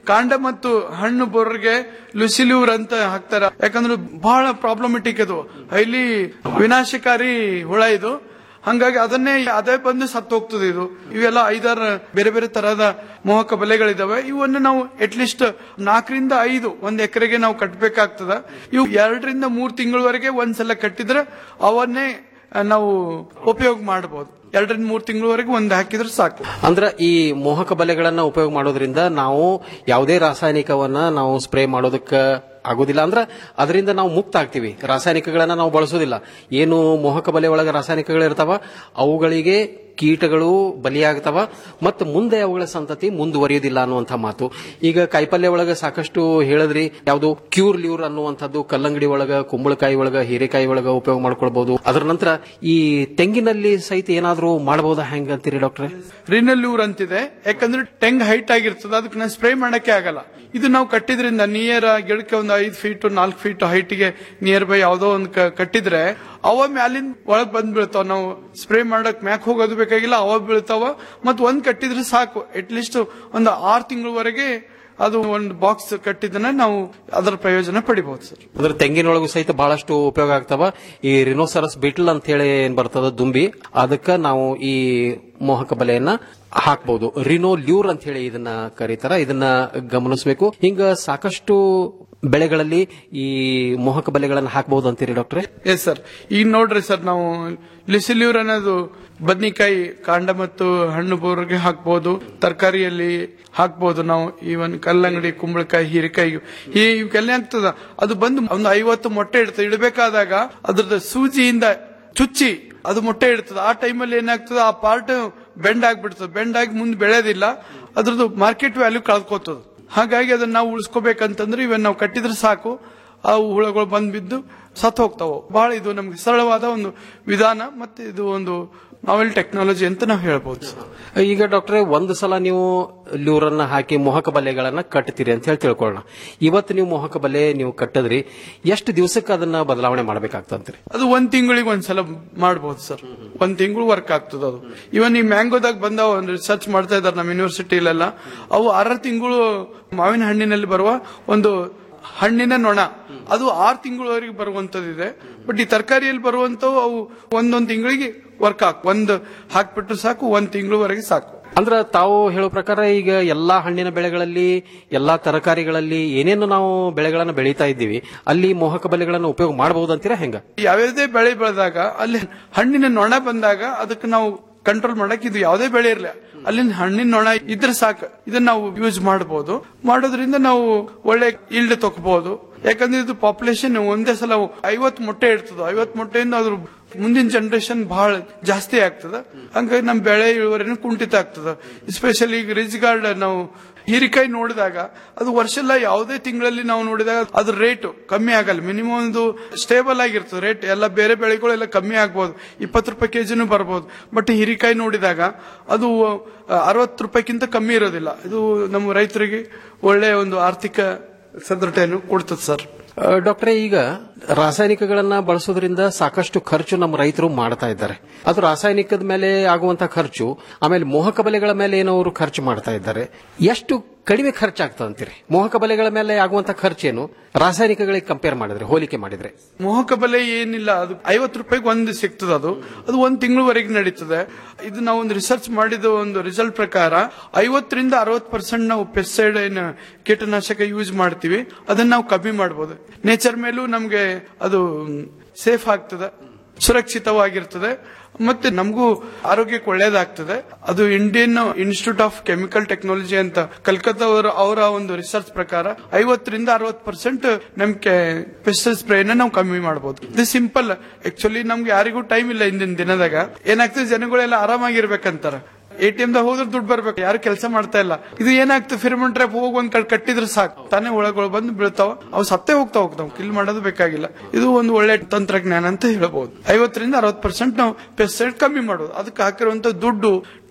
ಕಾಂಡ ಮತ್ತು ಹಣ್ಣು ಬೋರ್ಗೆ ಲುಸಿಲ್ಯೂರ್ ಅಂತ ಹಾಕ್ತಾರ ಯಾಕಂದ್ರೆ ಬಹಳ ಪ್ರಾಬ್ಲಮೆಟಿಕ್ ಅದು ಹೈಲಿ ವಿನಾಶಕಾರಿ ಹುಳ ಇದು ಹಂಗಾಗಿ ಅದನ್ನೇ ಅದೇ ಬಂದು ಸತ್ತು ಹೋಗ್ತದೆ ಇದು ಇವೆಲ್ಲ ಐದಾರು ಬೇರೆ ಬೇರೆ ತರಹದ ಮೋಹಕ ಬಲೆಗಳಿದಾವೆ ಇವನ್ನ ನಾವು ಅಟ್ಲೀಸ್ಟ್ ನಾಲ್ಕರಿಂದ ಐದು ಒಂದ್ ಎಕರೆಗೆ ನಾವು ಕಟ್ಟಬೇಕಾಗ್ತದ ಇವು ಎರಡರಿಂದ ಮೂರ್ ತಿಂಗಳವರೆಗೆ ಒಂದ್ಸಲ ಕಟ್ಟಿದ್ರೆ ಅವನ್ನೇ ಆ, ನಾವು ಉಪಯೋಗ ಮಾಡಬಹುದು ಎರಡರಿಂದ ಮೂರ್ ತಿಂಗಳವರೆಗೆ ಒಂದ್ ಹಾಕಿದ್ರೆ ಸಾಕು ಅಂದ್ರ ಈ ಮೋಹಕ ಬಲೆಗಳನ್ನ ಉಪಯೋಗ ಮಾಡೋದ್ರಿಂದ ನಾವು ಯಾವುದೇ ರಾಸಾಯನಿಕವನ್ನ ನಾವು ಸ್ಪ್ರೇ ಮಾಡೋದಕ್ಕ ಆಗೋದಿಲ್ಲ ಅಂದ್ರ ಅದರಿಂದ ನಾವು ಮುಕ್ತ ಆಗ್ತೀವಿ ರಾಸಾಯನಿಕಗಳನ್ನ ನಾವು ಬಳಸೋದಿಲ್ಲ ಏನು ಮೋಹಕ ಬಲೆ ಒಳಗ ರಾಸಾಯನಿಕಗಳು ಇರ್ತಾವ ಅವುಗಳಿಗೆ ಕೀಟಗಳು ಬಲಿಯಾಗ್ತಾವ ಮತ್ತು ಮುಂದೆ ಅವುಗಳ ಸಂತತಿ ಮುಂದುವರಿಯೋದಿಲ್ಲ ಅನ್ನುವಂಥ ಮಾತು ಈಗ ಕಾಯಿಪಲ್ಯ ಒಳಗ ಸಾಕಷ್ಟು ಹೇಳಿದ್ರಿ ಯಾವುದು ಕ್ಯೂರ್ ಲ್ಯೂರ್ ಅನ್ನುವಂಥದ್ದು ಕಲ್ಲಂಗಡಿ ಒಳಗ ಕುಂಬಳಕಾಯಿ ಒಳಗ ಹೀರೆಕಾಯಿ ಒಳಗ ಉಪಯೋಗ ಮಾಡ್ಕೊಳ್ಬಹುದು ಅದರ ನಂತರ ಈ ತೆಂಗಿನಲ್ಲಿ ಸಹಿತ ಏನಾದ್ರೂ ಮಾಡಬಹುದಾ ಹೆಂಗ್ ಅಂತೀರಿ ಡಾಕ್ಟ್ರೆ ರಿನಲ್ಯೂರ್ ಅಂತಿದೆ ಯಾಕಂದ್ರೆ ಟೆಂಗ್ ಹೈಟ್ ಆಗಿರ್ತದೆ ಅದಕ್ಕೆ ನಾವು ಸ್ಪ್ರೇ ಮಾಡಕ್ಕೆ ಆಗಲ್ಲ ಇದು ನಾವು ಕಟ್ಟಿದ್ರಿಂದ ನಿಯರ್ ಗಿಡಕ್ಕೆ ಒಂದು ಐದು ಫೀಟ್ ನಾಲ್ಕು ಫೀಟ್ ಹೈಟ್ಗೆ ನಿಯರ್ ಬೈ ಯಾವ್ದೋ ಒಂದು ಕಟ್ಟಿದ್ರೆ ಅವ ಮ್ಯಾಲಿಂದ ಒಳಗ್ ಬಂದ್ ಬೀಳ್ತಾವ ನಾವು ಸ್ಪ್ರೇ ಮಾಡಕ್ ಮ್ಯಾಕ್ ಹೋಗೋದು ಬೇಕಾಗಿಲ್ಲ ಅವ ಬೀಳ್ತಾವ ಮತ್ ಒಂದ್ ಕಟ್ಟಿದ್ರೆ ಸಾಕು ಅಟ್ಲೀಸ್ಟ್ ಒಂದು ಆರು ತಿಂಗಳವರೆಗೆ ಅದು ಒಂದು ಬಾಕ್ಸ್ ಕಟ್ಟಿದ್ದನ್ನ ನಾವು ಅದರ ಪ್ರಯೋಜನ ಪಡಿಬಹುದು ಸರ್ ಅಂದ್ರೆ ತೆಂಗಿನೊಳಗೂ ಸಹಿತ ಬಹಳಷ್ಟು ಉಪಯೋಗ ಆಗ್ತಾವ ಈ ರಿನೋಸರಸ್ ಬಿಟ್ಲ್ ಅಂತ ಹೇಳಿ ಏನ್ ಬರ್ತದ ದುಂಬಿ ಅದಕ್ಕ ನಾವು ಈ ಮೋಹಕ ಬಲೆಯನ್ನ ಹಾಕ್ಬಹುದು ರಿನೋ ಲ್ಯೂರ್ ಅಂತ ಹೇಳಿ ಇದನ್ನ ಕರೀತಾರ ಇದನ್ನ ಗಮನಿಸಬೇಕು ಹಿಂಗ ಸಾಕಷ್ಟು ಬೆಳೆಗಳಲ್ಲಿ ಈ ಮೋಹಕ ಬಲೆಗಳನ್ನ ಹಾಕಬಹುದು ಅಂತೀರಿ ಡಾಕ್ಟ್ರೆ ಎಸ್ ಸರ್ ಈಗ ನೋಡ್ರಿ ಸರ್ ನಾವು ಲಿಸಿಲ್ಯೂರ್ ಅನ್ನೋದು ಬದ್ನಿಕಾಯಿ ಕಾಂಡ ಮತ್ತು ಹಣ್ಣು ಬೋರ್ಗೆ ಹಾಕ್ಬೋದು ತರಕಾರಿಯಲ್ಲಿ ಹಾಕ್ಬೋದು ನಾವು ಈವನ್ ಕಲ್ಲಂಗಡಿ ಕುಂಬಳಕಾಯಿ ಹೀರೆಕಾಯಿ ಈ ಇವಕ್ಕೆಲ್ಲ ಆಗ್ತದ ಅದು ಬಂದು ಒಂದು ಐವತ್ತು ಮೊಟ್ಟೆ ಇಡ್ತದೆ ಇಡಬೇಕಾದಾಗ ಅದ್ರದ್ದು ಸೂಜಿಯಿಂದ ಚುಚ್ಚಿ ಅದು ಮೊಟ್ಟೆ ಇಡ್ತದೆ ಆ ಟೈಮಲ್ಲಿ ಏನಾಗ್ತದೆ ಆ ಪಾರ್ಟ್ ಬೆಂಡ್ ಆಗ್ಬಿಡ್ತದೆ ಬೆಂಡ್ ಆಗಿ ಮುಂದೆ ಬೆಳೆಯೋದಿಲ್ಲ ಅದ್ರದ್ದು ಮಾರ್ಕೆಟ್ ವ್ಯಾಲ್ಯೂ ಕಳ್ಕೊತದ ಹಾಗಾಗಿ ಅದನ್ನ ನಾವು ಉಳಿಸ್ಕೋಬೇಕಂತಂದ್ರೆ ಇವನ್ ನಾವು ಕಟ್ಟಿದ್ರೆ ಸಾಕು ಆ ಹುಳಗಳು ಬಂದ್ ಬಿದ್ದು ಸತ್ತು ಹೋಗ್ತಾವ ಬಹಳ ಇದು ನಮ್ಗೆ ಸರಳವಾದ ಒಂದು ವಿಧಾನ ಮತ್ತೆ ಇದು ಒಂದು ನಾವೆಲ್ ಟೆಕ್ನಾಲಜಿ ಅಂತ ನಾವು ಹೇಳ್ಬೋದು ಈಗ ಡಾಕ್ಟ್ರೆ ಒಂದು ಸಲ ನೀವು ಲ್ಯೂರನ್ನ ಹಾಕಿ ಮೋಹಕ ಬಲೆಗಳನ್ನ ಕಟ್ತೀರಿ ಅಂತ ಹೇಳಿ ತಿಳ್ಕೊಳ್ಳೋಣ ಇವತ್ತು ನೀವು ಮೋಹಕ ಬಲೆ ನೀವು ಕಟ್ಟಿದ್ರಿ ಎಷ್ಟು ದಿವಸಕ್ಕೆ ಅದನ್ನ ಬದಲಾವಣೆ ಮಾಡ್ಬೇಕಾಗ್ತಂತ್ರಿ ಅದು ಒಂದ್ ತಿಂಗಳಿಗೆ ಒಂದ್ಸಲ ಮಾಡ್ಬೋದು ಸರ್ ಒಂದ್ ತಿಂಗಳು ವರ್ಕ್ ಆಗ್ತದೆ ಅದು ಇವನ್ ಈ ಮ್ಯಾಂಗೋದಾಗ ಬಂದಾವ ರಿಸರ್ಚ್ ಮಾಡ್ತಾ ಇದಾರೆ ನಮ್ಮ ಯೂನಿವರ್ಸಿಟಿಲೆಲ್ಲ ಅವು ಆರು ತಿಂಗಳು ಮಾವಿನ ಹಣ್ಣಿನಲ್ಲಿ ಬರುವ ಒಂದು ಹಣ್ಣಿನ ನೊಣ ಅದು ಆರು ತಿಂಗಳವರೆಗೆ ಬರುವಂತದಿದೆ ಬಟ್ ಈ ತರಕಾರಿಯಲ್ಲಿ ಬರುವಂತವು ಅವು ಒಂದೊಂದ್ ತಿಂಗಳಿಗೆ ವರ್ಕ್ ಆಗ್ ಒಂದ್ ಹಾಕ್ಬಿಟ್ರೆ ಸಾಕು ಒಂದ್ ತಿಂಗಳವರೆಗೆ ಸಾಕು ಅಂದ್ರ ತಾವು ಹೇಳೋ ಪ್ರಕಾರ ಈಗ ಎಲ್ಲಾ ಹಣ್ಣಿನ ಬೆಳೆಗಳಲ್ಲಿ ಎಲ್ಲಾ ತರಕಾರಿಗಳಲ್ಲಿ ಏನೇನು ನಾವು ಬೆಳೆಗಳನ್ನ ಬೆಳೀತಾ ಇದ್ದೀವಿ ಅಲ್ಲಿ ಮೋಹಕ ಬಲೆಗಳನ್ನ ಉಪಯೋಗ ಮಾಡಬಹುದು ಅಂತೀರಾ ಹೆಂಗ ಯಾವ್ಯಾವುದೇ ಬೆಳೆ ಬೆಳೆದಾಗ ಅಲ್ಲಿ ಹಣ್ಣಿನ ನೊಣ ಬಂದಾಗ ಅದಕ್ಕೆ ನಾವು ಕಂಟ್ರೋಲ್ ಮಾಡಕ್ ಇದು ಯಾವುದೇ ಬೆಳೆ ಇರಲಿ ಅಲ್ಲಿನ ಹಣ್ಣಿನ ನೊಣ ಇದ್ರೆ ಸಾಕು ಇದನ್ನ ನಾವು ಯೂಸ್ ಮಾಡಬಹುದು ಮಾಡೋದ್ರಿಂದ ನಾವು ಒಳ್ಳೆ ಇಲ್ಡ್ ತಗೋಬಹುದು ಯಾಕಂದ್ರೆ ಇದು ಪಾಪ್ಯುಲೇಷನ್ ಒಂದೇ ಸಲ ಐವತ್ ಮೊಟ್ಟೆ ಇಡ್ತದ ಐವತ್ ಮೊಟ್ಟೆಯಿಂದ ಅದ್ರ ಮುಂದಿನ ಜನರೇಷನ್ ಬಹಳ ಜಾಸ್ತಿ ಆಗ್ತದ ಹಂಗಾಗಿ ನಮ್ ಬೆಳೆ ಇಳುವರಿನೂ ಕುಂಠಿತ ಆಗ್ತದ ಎಸ್ಪೆಷಲಿ ಈಗ ರಿಚ್ ಗಾರ್ಡ್ ನಾವು ಹೀರಿಕಾಯಿ ನೋಡಿದಾಗ ಅದು ವರ್ಷ ಎಲ್ಲ ಯಾವುದೇ ತಿಂಗಳಲ್ಲಿ ನಾವು ನೋಡಿದಾಗ ಅದ್ರ ರೇಟ್ ಕಮ್ಮಿ ಆಗಲ್ಲ ಮಿನಿಮಮ್ ಒಂದು ಸ್ಟೇಬಲ್ ಆಗಿರ್ತದೆ ರೇಟ್ ಎಲ್ಲ ಬೇರೆ ಬೆಳೆಗಳೆಲ್ಲ ಕಮ್ಮಿ ಆಗ್ಬೋದು ಇಪ್ಪತ್ತು ರೂಪಾಯಿ ಕೆಜಿನೂ ಬರ್ಬೋದು ಬಟ್ ಹೀರಿಕಾಯಿ ನೋಡಿದಾಗ ಅದು ಅರವತ್ತು ರೂಪಾಯಿಗಿಂತ ಕಮ್ಮಿ ಇರೋದಿಲ್ಲ ಇದು ನಮ್ಮ ರೈತರಿಗೆ ಒಳ್ಳೆ ಒಂದು ಆರ್ಥಿಕ ಸದೃಢತೆಯನ್ನು ಕೊಡ್ತದೆ ಸರ್ ಡಾಕ್ಟ್ರೆ ಈಗ ರಾಸಾಯನಿಕಗಳನ್ನ ಬಳಸೋದ್ರಿಂದ ಸಾಕಷ್ಟು ಖರ್ಚು ನಮ್ಮ ರೈತರು ಮಾಡ್ತಾ ಇದ್ದಾರೆ ಅದು ರಾಸಾಯನಿಕದ ಮೇಲೆ ಆಗುವಂತ ಖರ್ಚು ಆಮೇಲೆ ಮೋಹಕ ಬಲೆಗಳ ಮೇಲೆ ಏನೋ ಅವರು ಖರ್ಚು ಮಾಡ್ತಾ ಇದ್ದಾರೆ ಎಷ್ಟು ಕಡಿಮೆ ಖರ್ಚಾಗ್ತದೆ ಅಂತೀರಿ ಮೋಹಕ ಬಲೆಗಳ ಮೇಲೆ ಆಗುವಂತ ಖರ್ಚೇನು ರಾಸಾಯನಿಕಗಳಿಗೆ ಕಂಪೇರ್ ಮಾಡಿದ್ರೆ ಹೋಲಿಕೆ ಮಾಡಿದ್ರೆ ಮೋಹಕ ಬೆಲೆ ಏನಿಲ್ಲ ಅದು ಐವತ್ತು ರೂಪಾಯಿಗೆ ಒಂದು ಸಿಗ್ತದ ಅದು ಅದು ಒಂದ್ ತಿಂಗಳವರೆಗೆ ನಡೀತದೆ ಇದು ನಾವು ಒಂದು ರಿಸರ್ಚ್ ಮಾಡಿದ ಒಂದು ರಿಸಲ್ಟ್ ಪ್ರಕಾರ ಐವತ್ತರಿಂದ ಅರವತ್ತು ಪರ್ಸೆಂಟ್ ನಾವು ಪೆಸ್ಟಿಸೈಡ್ ಏನು ಕೀಟನಾಶಕ ಯೂಸ್ ಮಾಡ್ತೀವಿ ಅದನ್ನ ನಾವು ಕಮ್ಮಿ ಮಾಡಬಹುದು ನೇಚರ್ ಮೇಲೂ ನಮ್ಗೆ ಅದು ಸೇಫ್ ಆಗ್ತದೆ ಸುರಕ್ಷಿತವಾಗಿರ್ತದೆ ಮತ್ತೆ ನಮಗೂ ಆರೋಗ್ಯಕ್ಕೆ ಒಳ್ಳೇದಾಗ್ತದೆ ಅದು Indian Institute of Chemical Technology ಅಂತ ಕಲ್ಕತ್ತಾ ಅವರ ಅವರ ಒಂದು ರಿಸರ್ಚ್ ಪ್ರಕಾರ ಐವತ್ತರಿಂದ ಅರವತ್ತು ಪರ್ಸೆಂಟ್ ನಮ್ಗೆ ಪೆಸ್ಟಿಸೈಡ್ ಸ್ಪ್ರೇನ ನಾವು ಕಮ್ಮಿ ಮಾಡಬಹುದು ಇದು ಸಿಂಪಲ್ ಆಕ್ಚುಲಿ ನಮ್ಗೆ ಯಾರಿಗೂ ಟೈಮ್ ಇಲ್ಲ ಇಂದಿನ ದಿನದಾಗ ಏನಾಗ್ತದೆ ಜನಗಳೆಲ್ಲ ಆರಾಮಾಗಿರ್ಬೇಕಂತಾರ ಎ ಟಿ ದಾಗ ಹೋದ್ರೆ ದುಡ್ಡು ಬರ್ಬೇಕು ಯಾರು ಕೆಲಸ ಮಾಡ್ತಾ ಇಲ್ಲ ಇದು ಏನಾಗ್ತದೆ ಫಿರ್ಮನ್ ಟ್ರ್ಯಾಪ್ ಹೋಗಿ ಒಂದ್ ಕಡೆ ಕಟ್ಟಿದ್ರೆ ಸಾಕು ತಾನೇ ಒಳಗಳು ಬಂದು ಬೀಳ್ತಾವ ಅವು ಸತ್ತೇ ಹೋಗ್ತಾವ ನಾವು ಕಿಲ್ ಮಾಡೋದು ಬೇಕಾಗಿಲ್ಲ ಇದು ಒಂದು ಒಳ್ಳೆ ತಂತ್ರಜ್ಞಾನ ಅಂತ ಹೇಳ್ಬಹುದು ಐವತ್ತರಿಂದ ಅರವತ್ತು ಪರ್ಸೆಂಟ್ ನಾವು ಪೆಸ್ಟಿಸೈಡ್ ಕಮ್ಮಿ ಮಾಡೋದು ಅದಕ್ಕೆ ಹಾಕಿರುವಂತ ದುಡ್ಡು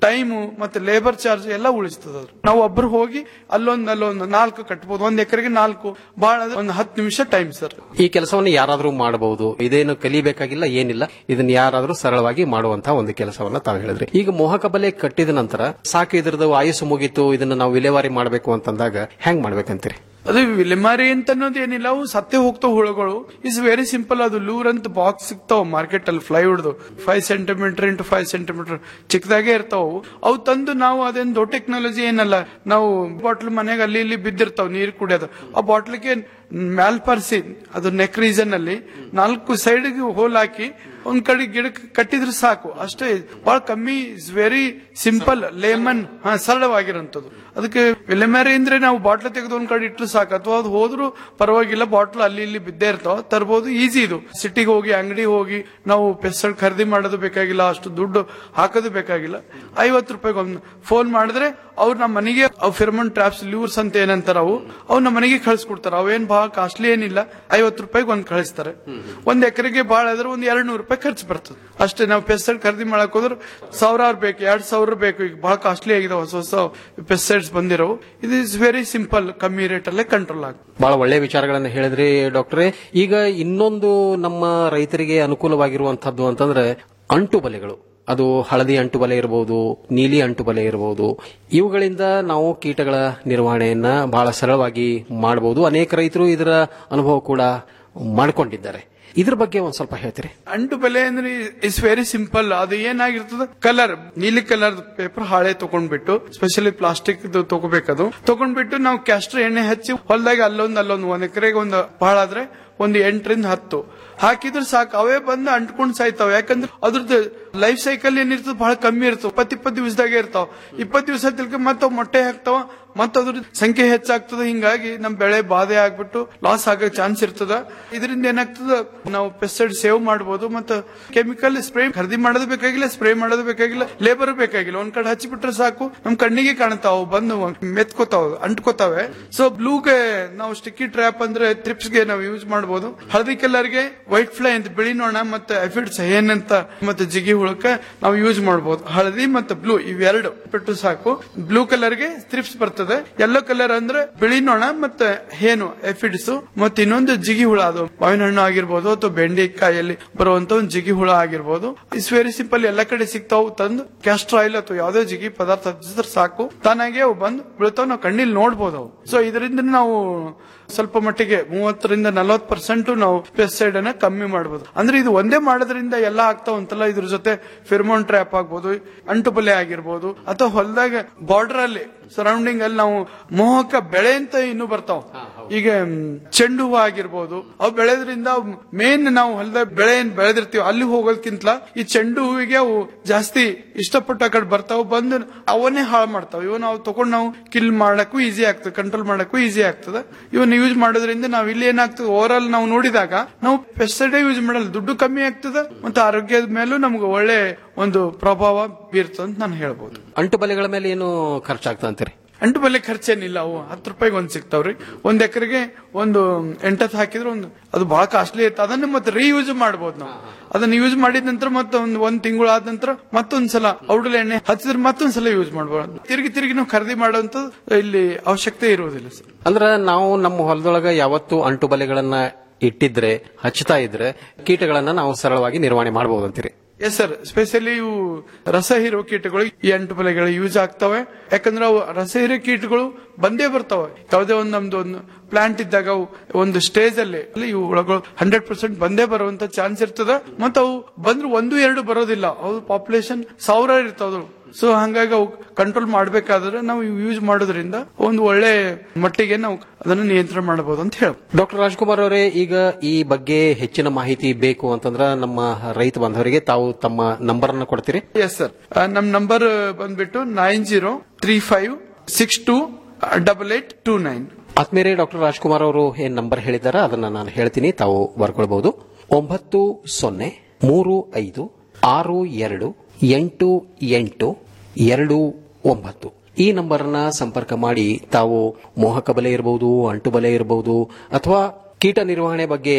ಟೈಮು ಮತ್ತೆ ಲೇಬರ್ ಚಾರ್ಜ್ ಎಲ್ಲ ಉಳಿಸ್ತದ ಅದು. ನಾವು ಒಬ್ರು ಹೋಗಿ ಅಲ್ಲೊಂದ್ ಅಲ್ಲೊಂದು ನಾಲ್ಕು ಕಟ್ಬೋದು ಒಂದ್ ಎಕರೆಗೆ ನಾಲ್ಕು ಬಹಳ ಅಂದ್ರೆ ಒಂದು ಹತ್ತು ನಿಮಿಷ ಟೈಮ್ ಸರ್ ಈ ಕೆಲಸವನ್ನು ಯಾರಾದ್ರೂ ಮಾಡಬಹುದು ಇದೇನು ಕಲಿಬೇಕಾಗಿಲ್ಲ ಏನಿಲ್ಲ ಇದನ್ನ ಯಾರಾದ್ರೂ ಸರಳವಾಗಿ ಮಾಡುವಂತಹ ಒಂದು ಕೆಲಸವನ್ನ ತಾವು ಹೇಳಿದ್ರಿ ಈಗ ಮೋಹಕ ಬಲೆ ಕಟ್ಟಿದ ನಂತರ ಸಾಕು ಇದ್ರದ್ದು ಆಯುಸ್ಸು ಮುಗೀತು ಇದನ್ನ ನಾವು ವಿಲೇವಾರಿ ಮಾಡಬೇಕು ಅಂತಂದಾಗ ಹೆಂಗ್ ಮಾಡ್ಬೇಕಂತೀರಿ ಅದು ವಿಲೆಮಾರಿ ಅಂತ ಅನ್ನೋದು ಏನಿಲ್ಲ ಅವು ಸತ್ತೇ ಹೋಗ್ತಾವ ಹುಳುಗಳು ಇಸ್ ವೆರಿ ಸಿಂಪಲ್ ಅದು ಲೂರ್ ಅಂತ ಬಾಕ್ಸ್ ಸಿಗ್ತಾವ ಮಾರ್ಕೆಟ್ ಅಲ್ಲಿ ಫ್ಲೈವುಡ್ದು five centimetre into five centimetre ಚಿಕ್ಕದಾಗೆ ಇರ್ತಾವ ಅವು ತಂದು ನಾವು ಅದೇನ್ ದೊಡ್ಡ ಟೆಕ್ನಾಲಜಿ ಏನಲ್ಲ ನಾವು ಬಾಟ್ಲ್ ಮನೆಗೆ ಅಲ್ಲಿ ಇಲ್ಲಿ ಬಿದ್ದಿರ್ತಾವ ನೀರು ಕುಡಿಯೋದು ಆ ಬಾಟ್ಲಿಗೆ ಮ್ಯಾಲ್ಪರ್ಸಿ ಅದು ನೆಕ್ ರೀಸನ್ ಅಲ್ಲಿ ನಾಲ್ಕು ಸೈಡ್ಗೆ ಹೋಲ್ ಹಾಕಿ ಒಂದ್ ಕಡೆ ಗಿಡಕ್ಕೆ ಕಟ್ಟಿದ್ರೆ ಸಾಕು ಅಷ್ಟೇ ಬಹಳ ಕಮ್ಮಿ ಇಸ್ ವೆರಿ ಸಿಂಪಲ್ ಲೇಮನ್ ಹಾ ಸರಳವಾಗಿರೋಂಥದ್ದು ಅದಕ್ಕೆ ವಿಲೆಮ್ಯಾರಿ ಅಂದ್ರೆ ನಾವು ಬಾಟ್ಲ್ ತೆಗೆದು ಒಂದ್ ಕಡೆ ಇಟ್ರು ಸಾಕು ಅಥವಾ ಅದು ಹೋದ್ರು ಪರವಾಗಿಲ್ಲ ಬಾಟ್ಲ್ ಅಲ್ಲಿ ಇಲ್ಲಿ ಬಿದ್ದೇ ಇರ್ತಾವ ತರ್ಬೋದು ಈಸಿ ಇದು ಸಿಟಿಗೆ ಹೋಗಿ ಅಂಗಡಿ ಹೋಗಿ ನಾವು ಪೆಸ್ಟಲ್ ಖರೀದಿ ಮಾಡೋದು ಬೇಕಾಗಿಲ್ಲ ಅಷ್ಟು ದುಡ್ಡು ಹಾಕೋದು ಬೇಕಾಗಿಲ್ಲ ಐವತ್ತು ರೂಪಾಯಿಗೆ ಒಂದು ಫೋನ್ ಮಾಡಿದ್ರೆ ಅವ್ರು ನಮ್ಮ ಮನೆಗೆ ಅವು ಫಿರ್ಮನ್ ಟ್ರಾಪ್ಸ್ ಲ್ಯೂರ್ಸ್ ಅಂತ ಏನಂತಾರ ಅವು ಅವು ನಮ್ಮ ಮನೆಗೆ ಕಳ್ಸಿಕೊಡ್ತಾರೆ ಅವೇನ್ ಬಹಳ ಕಾಸ್ಟ್ಲಿ ಏನಿಲ್ಲ ಐವತ್ತು ರೂಪಾಯಿಗೆ ಒಂದ್ ಕಳಿಸ್ತಾರೆ ಒಂದ್ ಎಕರೆಗೆ ಬಹಳ ಆದ್ರೆ ಒಂದ್ ಎರಡ್ ನೂರು ರೂಪಾಯಿ ಖರ್ಚು ಬರ್ತದೆ ಅಷ್ಟೇ ನಾವು ಪೆಸ್ಟೈಡ್ ಖರೀದಿ ಮಾಡಕ್ ಹೋದ್ರೆ ಸಾವಿರಾರು ಬೇಕು ಎರಡ್ ಸಾವಿರ ಬೇಕು ಈಗ ಬಹಳ ಕಾಸ್ಟ್ಲಿ ಆಗಿದೆ ಹೊಸ ಹೊಸ ಪೆಸ್ಟೈಡ್ಸ್ ಬಂದಿರೋವು ಇದು ಇಸ್ ವೆರಿ ಸಿಂಪಲ್ ಕಮ್ಮಿ ರೇಟ್ ಅಲ್ಲೇ ಕಂಟ್ರೋಲ್ ಆಗುತ್ತೆ ಬಹಳ ಒಳ್ಳೆ ವಿಚಾರಗಳನ್ನ ಹೇಳಿದ್ರಿ ಡಾಕ್ಟ್ರೇ ಈಗ ಇನ್ನೊಂದು ನಮ್ಮ ರೈತರಿಗೆ ಅನುಕೂಲವಾಗಿರುವಂತಹದ್ದು ಅಂತಂದ್ರೆ ಅಂಟು ಬಲೆಗಳು ಅದು ಹಳದಿ ಅಂಟು ಬಲೆ ಇರಬಹುದು ನೀಲಿ ಅಂಟು ಬಲೆ ಇರಬಹುದು ಇವುಗಳಿಂದ ನಾವು ಕೀಟಗಳ ನಿರ್ವಹಣೆಯನ್ನ ಬಹಳ ಸರಳವಾಗಿ ಮಾಡಬಹುದು ಅನೇಕ ರೈತರು ಇದರ ಅನುಭವ ಕೂಡ ಮಾಡಿಕೊಂಡಿದ್ದಾರೆ ಇದ್ರ ಬಗ್ಗೆ ಒಂದ್ ಸ್ವಲ್ಪ ಹೇಳ್ತೀರಿ ಅಂಟು ಬೆಲೆ ಅಂದ್ರೆ ಇಸ್ ವೆರಿ ಸಿಂಪಲ್ ಅದು ಏನಾಗಿರ್ತದ ಕಲರ್ ನೀಲಿ ಕಲರ್ ಪೇಪರ್ ಹಾಳೆ ತಗೊಂಡ್ಬಿಟ್ಟು ಸ್ಪೆಷಲಿ ಪ್ಲಾಸ್ಟಿಕ್ ತಗೋಬೇಕದು ತಗೊಂಡ್ಬಿಟ್ಟು ನಾವು ಕ್ಯಾಸ್ಟರ್ ಎಣ್ಣೆ ಹಚ್ಚಿ ಹೊಲದಾಗ ಅಲ್ಲೊಂದು ಅಲ್ಲೊಂದು ಒಂದ್ ಎಕರೆಗೆ ಒಂದು ಬಹಳ ಆದ್ರೆ ಒಂದು ಎಂಟರಿಂದ ಹತ್ತು ಹಾಕಿದ್ರೆ ಸಾಕು ಅವೇ ಬಂದು ಅಂಟ್ಕೊಂಡ್ ಸಾಯ್ತಾವ ಯಾಕಂದ್ರೆ ಅದ್ರದ್ದು ಲೈಫ್ ಸೈಕಲ್ ಏನಿರ್ತದ ಬಹಳ ಕಮ್ಮಿ ಇರ್ತವ ಇಪ್ಪತ್ ಇಪ್ಪತ್ತು ದಿವಸದಾಗೆ ಇರ್ತಾವ ಇಪ್ಪತ್ತು ದಿವಸ ತಿಳ್ಕ ಮತ್ತೆ ಅವ್ ಮೊಟ್ಟೆ ಹಾಕ್ತಾವ ಮತ್ತ ಅದ್ರ ಸಂಖ್ಯೆ ಹೆಚ್ಚಾಗ್ತದ ಹಿಂಗಾಗಿ ನಮ್ ಬೆಳೆ ಬಾಧೆ ಆಗ್ಬಿಟ್ಟು ಲಾಸ್ ಆಗೋ ಚಾನ್ಸ್ ಇರ್ತದ ಇದರಿಂದ ಏನಾಗ್ತದ ನಾವು ಪೆಸ್ಟಿಸೈಡ್ ಸೇವ್ ಮಾಡಬಹುದು ಮತ್ತೆ ಕೆಮಿಕಲ್ ಸ್ಪ್ರೇ ಖರೀದಿ ಮಾಡೋದು ಬೇಕಾಗಿಲ್ಲ ಸ್ಪ್ರೇ ಮಾಡೋದು ಬೇಕಾಗಿಲ್ಲ ಲೇಬರ್ ಬೇಕಾಗಿಲ್ಲ ಒಂದ್ ಕಡೆ ಹಚ್ಚಿಬಿಟ್ರೆ ಸಾಕು ನಮ್ ಕಣ್ಣಿಗೆ ಕಾಣ್ತಾವ ಬಂದು ಮೆತ್ಕೋತಾವ ಅಂಟ್ಕೋತಾವೆ ಸೊ ಬ್ಲೂಗೆ ನಾವು ಸ್ಟಿಕ್ಕಿ ಟ್ರ್ಯಾಪ್ ಅಂದ್ರೆ ತ್ರಿಪ್ಸ್ ಗೆ ನಾವು ಯೂಸ್ ಮಾಡಬಹುದು ಹಳದಿ ಕಲರ್ಗೆ ವೈಟ್ ಫ್ಲೈ ಅಂತ ಬಿಳಿ ನೋಣ ಮತ್ತೆ ಎಫಿಡ್ಸ್ ಏನ್ ಅಂತ ಮತ್ತೆ ಜಿಗಿ ಹುಳಕ್ಕ ನಾವು ಯೂಸ್ ಮಾಡಬಹುದು ಹಳದಿ ಮತ್ತೆ ಬ್ಲೂ ಇವೆರಡು ಬಿಟ್ಟು ಸಾಕು ಬ್ಲೂ ಕಲರ್ಗೆ ತ್ರಿಪ್ಸ್ ಬರ್ತದೆ ಯೆಲ್ಲೋ ಕಲರ್ ಅಂದ್ರೆ ಬಿಳಿ ನೊಣ ಮತ್ತೆ ಹೇನು ಎಫಿಡ್ಸ್ ಮತ್ತೆ ಇನ್ನೊಂದು ಜಿಗಿ ಹುಳ ಅದು ಮಾವಿನ ಹಣ್ಣು ಆಗಿರ್ಬೋದು ಅಥವಾ ಬೆಂಡೆಕಾಯಲ್ಲಿ ಬರುವಂತ ಒಂದು ಜಿಗಿ ಹುಳ ಆಗಿರ್ಬೋದು ಇಟ್ಸ್ ವೆರಿ ಸಿಂಪಲ್ ಎಲ್ಲ ಕಡೆ ಸಿಗ್ತಾವು ತಂದು ಕ್ಯಾಸ್ಟ್ರ್ ಆಯಿಲ್ ಅಥವಾ ಯಾವ್ದೇ ಜಿಗಿ ಪದಾರ್ಥ ಹಚ್ಚಿದ್ರೆ ಸಾಕು ತಾನಾಗೆ ಅವು ಬಂದು ಬೀಳ್ತಾವ್ ನಾವು ಕಣ್ಣಿಲ್ ನೋಡ್ಬೋದು ಅವು ಸೊ ಇದರಿಂದ ನಾವು ಸ್ವಲ್ಪ ಮಟ್ಟಿಗೆ ಮೂವತ್ತರಿಂದ ನಲವತ್ತು ಪರ್ಸೆಂಟ್ ನಾವು ಪೆಸ್ಟೈಡ್ ಅನ್ನ ಕಮ್ಮಿ ಮಾಡಬಹುದು ಅಂದ್ರೆ ಇದು ಒಂದೇ ಮಾಡೋದ್ರಿಂದ ಎಲ್ಲ ಆಗ್ತಾವ ಅಂತಲ್ಲ ಇದ್ರ ಜೊತೆ ಫಿರ್ಮೋನ್ ಟ್ರ್ಯಾಪ್ ಆಗ್ಬೋದು ಅಂಟು ಬಲೆ ಆಗಿರ್ಬೋದು ಅಥವಾ ಹೊಲದಾಗ ಬಾರ್ಡರ್ ಅಲ್ಲಿ ಸರೌಂಡಿಂಗ್ ಅಲ್ಲಿ ನಾವು ಮೋಹಕ ಬೆಳೆ ಅಂತ ಇನ್ನೂ ಬರ್ತಾವ ಈಗ ಮ್, ಚೆಂಡು ಹೂವು ಆಗಿರ್ಬೋದು ಅವು ಬೆಳೆದ್ರಿಂದ ಮೇನ್ ನಾವು ಹೊಲದಾಗ ಬೆಳೆ ಏನ್ ಬೆಳೆದಿರ್ತೀವಿ ಅಲ್ಲಿ ಹೋಗೋದಕ್ಕಿಂತ ಈ ಚೆಂಡು ಹೂವಿಗೆ ಅವು ಜಾಸ್ತಿ ಇಷ್ಟಪಟ್ಟು ಆ ಕಡೆ ಬರ್ತಾವ ಬಂದು ಅವನ್ನೇ ಹಾಳು ಮಾಡ್ತಾವ ಇವನ್ ನಾವು ತಗೊಂಡ್ ನಾವು ಕಿಲ್ ಮಾಡಕ್ಕೂ ಈಸಿ ಆಗ್ತದೆ ಕಂಟ್ರೋಲ್ ಮಾಡಕ್ಕೂ ಈಸಿ ಆಗ್ತದೆ ಇವನ್ ಯೂಸ್ ಮಾಡೋದ್ರಿಂದ ನಾವು ಇಲ್ಲಿ ಏನಾಗ್ತದೆ ಓವರ್ ಆಲ್ ನಾವು ನೋಡಿದಾಗ ನಾವು ಪೆಸ್ಟಿಸೈಡ್ ಯೂಸ್ ಮಾಡಲ್ಲ ದುಡ್ಡು ಕಮ್ಮಿ ಆಗ್ತದೆ ಮತ್ತೆ ಆರೋಗ್ಯದ ಮೇಲೂ ನಮ್ಗೆ ಒಳ್ಳೆ ಒಂದು ಪ್ರಭಾವ ಬೀರ್ತದೆ ಅಂತ ನಾನು ಹೇಳ್ಬೋದು ಅಂಟು ಬಲೆಗಳ ಮೇಲೆ ಏನು ಖರ್ಚಾಗ್ತದೆ ಅಂತೀರಿ ಅಂಟು ಬಲೆ ಖರ್ಚೇನಿಲ್ಲ ಅವು ಹತ್ತು ರೂಪಾಯಿಗೆ ಒಂದ್ ಸಿಗ್ತಾವ್ರಿ ಒಂದ್ ಎಕರೆಗೆ ಒಂದು ಎಂಟತ್ತು ಹಾಕಿದ್ರೆ ಒಂದು ಅದು ಬಹಳ ಕಾಸ್ಟ್ಲಿ ಇರುತ್ತೆ ಅದನ್ನ ಮತ್ತೆ ರೀಯೂಸ್ ಮಾಡಬಹುದು ನಾವು ಅದನ್ನ ಯೂಸ್ ಮಾಡಿದ ನಂತರ ಮತ್ತೆ ಒಂದ್ ಒಂದ್ ತಿಂಗಳು ಆದ ನಂತರ ಮತ್ತೊಂದ್ಸಲ ಔಡಲ ಎಣ್ಣೆ ಹಚ್ಚಿದ್ರೆ ಮತ್ತೊಂದ್ಸಲ ಯೂಸ್ ಮಾಡಬಹುದು ತಿರುಗಿ ತಿರುಗಿ ನಾವು ಖರೀದಿ ಮಾಡುವಂತ ಇಲ್ಲಿ ಅವಶ್ಯಕತೆ ಇರುವುದಿಲ್ಲ ಸರ್ ಅಂದ್ರ ನಾವು ನಮ್ಮ ಹೊಲದೊಳಗ ಯಾವತ್ತು ಅಂಟು ಬಲೆಗಳನ್ನ ಇಟ್ಟಿದ್ರೆ ಹಚ್ಚುತ್ತಾ ಇದ್ರೆ ಕೀಟಗಳನ್ನ ನಾವು ಸರಳವಾಗಿ ನಿರ್ವಹಣೆ ಮಾಡಬಹುದು ಅಂತೀರಿ ಎಸ್ ಸರ್ ಸ್ಪೆಷಲಿ ಇವು ರಸ ಹೀರೋ ಕೀಟಗಳು ಈ ಅಂಟು ಬಲೆಗಳು ಯೂಸ್ ಆಗ್ತವೆ ಯಾಕಂದ್ರೆ ಅವು ರಸ ಹೀರೋ ಕೀಟಗಳು ಬಂದೇ ಬರ್ತವೆ ಯಾವುದೇ ಒಂದು ನಮ್ದು ಒಂದು ಪ್ಲಾಂಟ್ ಇದ್ದಾಗ ಅವು ಒಂದು ಸ್ಟೇಜ್ ಅಲ್ಲಿ ಅಲ್ಲಿ ಇವು ಹುಳಗಳು ಹಂಡ್ರೆಡ್ ಪರ್ಸೆಂಟ್ ಬಂದೇ ಬರುವಂತ ಚಾನ್ಸ್ ಇರ್ತದ ಮತ್ತೆ ಅವು ಬಂದ್ರು ಒಂದು ಎರಡು ಬರೋದಿಲ್ಲ ಅವು ಪಾಪ್ಯುಲೇಷನ್ ಸಾವಿರ ಇರ್ತಾವ ಸೊ ಹಂಗಾಗಿ ಅವು ಕಂಟ್ರೋಲ್ ಮಾಡಬೇಕಾದ್ರೆ ನಾವು ಯೂಸ್ ಮಾಡೋದ್ರಿಂದ ಒಂದು ಒಳ್ಳೆ ಮಟ್ಟಿಗೆ ನಾವು ಅದನ್ನು ನಿಯಂತ್ರಣ ಮಾಡಬಹುದು ಅಂತ ಹೇಳ ಡಾಕ್ಟರ್ ರಾಜ್ಕುಮಾರ್ ಅವರೇ ಈಗ ಈ ಬಗ್ಗೆ ಹೆಚ್ಚಿನ ಮಾಹಿತಿ ಬೇಕು ಅಂತಂದ್ರ ನಮ್ಮ ರೈತ ಬಾಂಧವರಿಗೆ ತಾವು ತಮ್ಮ ನಂಬರ್ ಅನ್ನು ಕೊಡ್ತೀರಿ ಎಸ್ ಸರ್ ನಮ್ ನಂಬರ್ ಬಂದ್ಬಿಟ್ಟು nine zero three five six two double eight two nine ಆತ್ಮೇರೆ ಡಾಕ್ಟರ್ ರಾಜ್ಕುಮಾರ್ ಅವರು ಏನ್ ನಂಬರ್ ಹೇಳಿದಾರ ಅದನ್ನ ನಾನು ಹೇಳ್ತೀನಿ ತಾವು ಬರ್ಕೊಳ್ಬಹುದು ಒಂಬತ್ತು ಸೊನ್ನೆ ಮೂರು ಐದು ಆರು ಎರಡು ಎಂಟು ಎಂಟು ಎರಡು ಒಂಬತ್ತು ಈ ನಂಬರ್ನ ಸಂಪರ್ಕ ಮಾಡಿ ತಾವು ಮೋಹಕ ಬಲೆ ಇರಬಹುದು ಅಂಟು ಬಲೆ ಇರಬಹುದು ಅಥವಾ ಕೀಟ ನಿರ್ವಹಣೆ ಬಗ್ಗೆ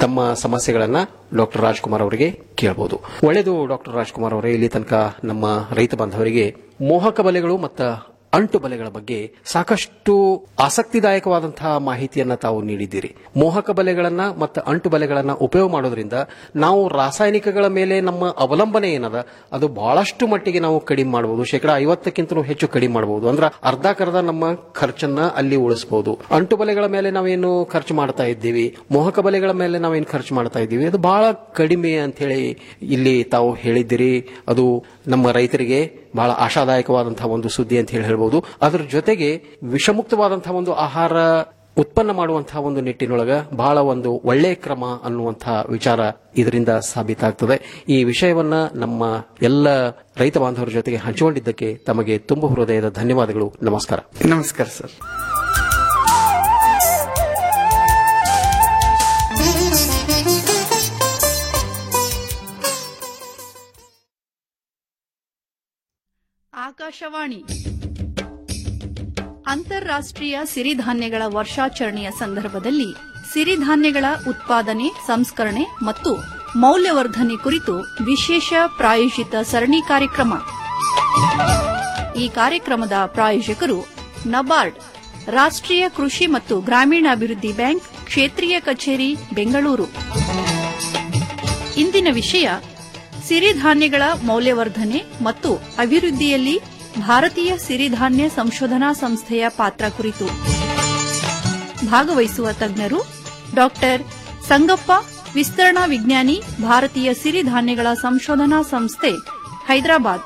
ತಮ್ಮ ಸಮಸ್ಯೆಗಳನ್ನ ಡಾಕ್ಟರ್ ರಾಜ್ಕುಮಾರ್ ಅವರಿಗೆ ಕೇಳಬಹುದು ಒಳ್ಳೆಯದು ಡಾಕ್ಟರ್ ರಾಜ್ಕುಮಾರ್ ಅವರೇ ಇಲ್ಲಿ ತನಕ ನಮ್ಮ ರೈತ ಬಾಂಧವರಿಗೆ ಮೋಹಕ ಬಲೆಗಳು ಮತ್ತು ಅಂಟು ಬಲೆಗಳ ಬಗ್ಗೆ ಸಾಕಷ್ಟು ಆಸಕ್ತಿದಾಯಕವಾದಂತಹ ಮಾಹಿತಿಯನ್ನ ತಾವು ನೀಡಿದ್ದೀರಿ ಮೋಹಕ ಬಲೆಗಳನ್ನ ಮತ್ತು ಅಂಟು ಬಲೆಗಳನ್ನ ಉಪಯೋಗ ಮಾಡೋದ್ರಿಂದ ನಾವು ರಾಸಾಯನಿಕಗಳ ಮೇಲೆ ನಮ್ಮ ಅವಲಂಬನೆ ಏನದ ಅದು ಬಹಳಷ್ಟು ಮಟ್ಟಿಗೆ ನಾವು ಕಡಿಮೆ ಮಾಡಬಹುದು ಶೇಕಡ ಐವತ್ತಕ್ಕಿಂತಲೂ ಹೆಚ್ಚು ಕಡಿಮೆ ಮಾಡಬಹುದು ಅಂದ್ರೆ ಅರ್ಧಕರ್ಧ ನಮ್ಮ ಖರ್ಚನ್ನ ಅಲ್ಲಿ ಉಳಿಸಬಹುದು ಅಂಟು ಬಲೆಗಳ ಮೇಲೆ ನಾವೇನು ಖರ್ಚು ಮಾಡ್ತಾ ಇದ್ದೀವಿ ಮೋಹಕ ಬಲೆಗಳ ಮೇಲೆ ನಾವೇನು ಖರ್ಚು ಮಾಡ್ತಾ ಇದ್ದೀವಿ ಅದು ಬಹಳ ಕಡಿಮೆ ಅಂತ ಹೇಳಿ ಇಲ್ಲಿ ತಾವು ಹೇಳಿದ್ದೀರಿ ಅದು ನಮ್ಮ ರೈತರಿಗೆ ಬಹಳ ಆಶಾದಾಯಕವಾದಂತಹ ಒಂದು ಸುದ್ದಿ ಅಂತ ಹೇಳಿ ಹೇಳ್ಬಹುದು ಅದರ ಜೊತೆಗೆ ವಿಷಮುಕ್ತವಾದಂತಹ ಒಂದು ಆಹಾರ ಉತ್ಪನ್ನ ಮಾಡುವಂತಹ ಒಂದು ನಿಟ್ಟಿನೊಳಗ ಬಹಳ ಒಂದು ಒಳ್ಳೆ ಕ್ರಮ ಅನ್ನುವಂತಹ ವಿಚಾರ ಇದರಿಂದ ಸಾಬೀತಾಗ್ತದೆ ಈ ವಿಷಯವನ್ನ ನಮ್ಮ ಎಲ್ಲ ರೈತ ಬಾಂಧವರ ಜೊತೆಗೆ ಹಂಚಿಕೊಂಡಿದ್ದಕ್ಕೆ ತಮಗೆ ತುಂಬ ಹೃದಯದ ಧನ್ಯವಾದಗಳು ನಮಸ್ಕಾರ ನಮಸ್ಕಾರ ಸರ್ ಆಕಾಶವಾಣಿ ಅಂತಾರಾಷ್ಟ್ರೀಯ ಸಿರಿಧಾನ್ಯಗಳ ವರ್ಷಾಚರಣೆಯ ಸಂದರ್ಭದಲ್ಲಿ ಸಿರಿಧಾನ್ಯಗಳ ಉತ್ಪಾದನೆ ಸಂಸ್ಕರಣೆ ಮತ್ತು ಮೌಲ್ಯವರ್ಧನೆ ಕುರಿತು ವಿಶೇಷ ಪ್ರಾಯೋಜಿತ ಸರಣಿ ಕಾರ್ಯಕ್ರಮ ಈ ಕಾರ್ಯಕ್ರಮದ ಪ್ರಾಯೋಜಕರು ನಬಾರ್ಡ್ ರಾಷ್ಟ್ರೀಯ ಕೃಷಿ ಮತ್ತು ಗ್ರಾಮೀಣಾಭಿವೃದ್ಧಿ ಬ್ಯಾಂಕ್ ಕ್ಷೇತ್ರೀಯ ಕಚೇರಿ ಬೆಂಗಳೂರು ಇಂದಿನ ವಿಷಯ ಸಿರಿಧಾನ್ಯಗಳ ಮೌಲ್ಯವರ್ಧನೆ ಮತ್ತು ಅಭಿವೃದ್ಧಿಯಲ್ಲಿ ಭಾರತೀಯ ಸಿರಿಧಾನ್ಯ ಸಂಶೋಧನಾ ಸಂಸ್ಥೆಯ ಪಾತ್ರ ಕುರಿತು ಭಾಗವಹಿಸುವ ತಜ್ಞರು ಡಾಕ್ಟರ್ ಸಂಗಪ್ಪ ವಿಸ್ತರಣಾ ವಿಜ್ಞಾನಿ ಭಾರತೀಯ ಸಿರಿಧಾನ್ಯಗಳ ಸಂಶೋಧನಾ ಸಂಸ್ಥೆ ಹೈದರಾಬಾದ್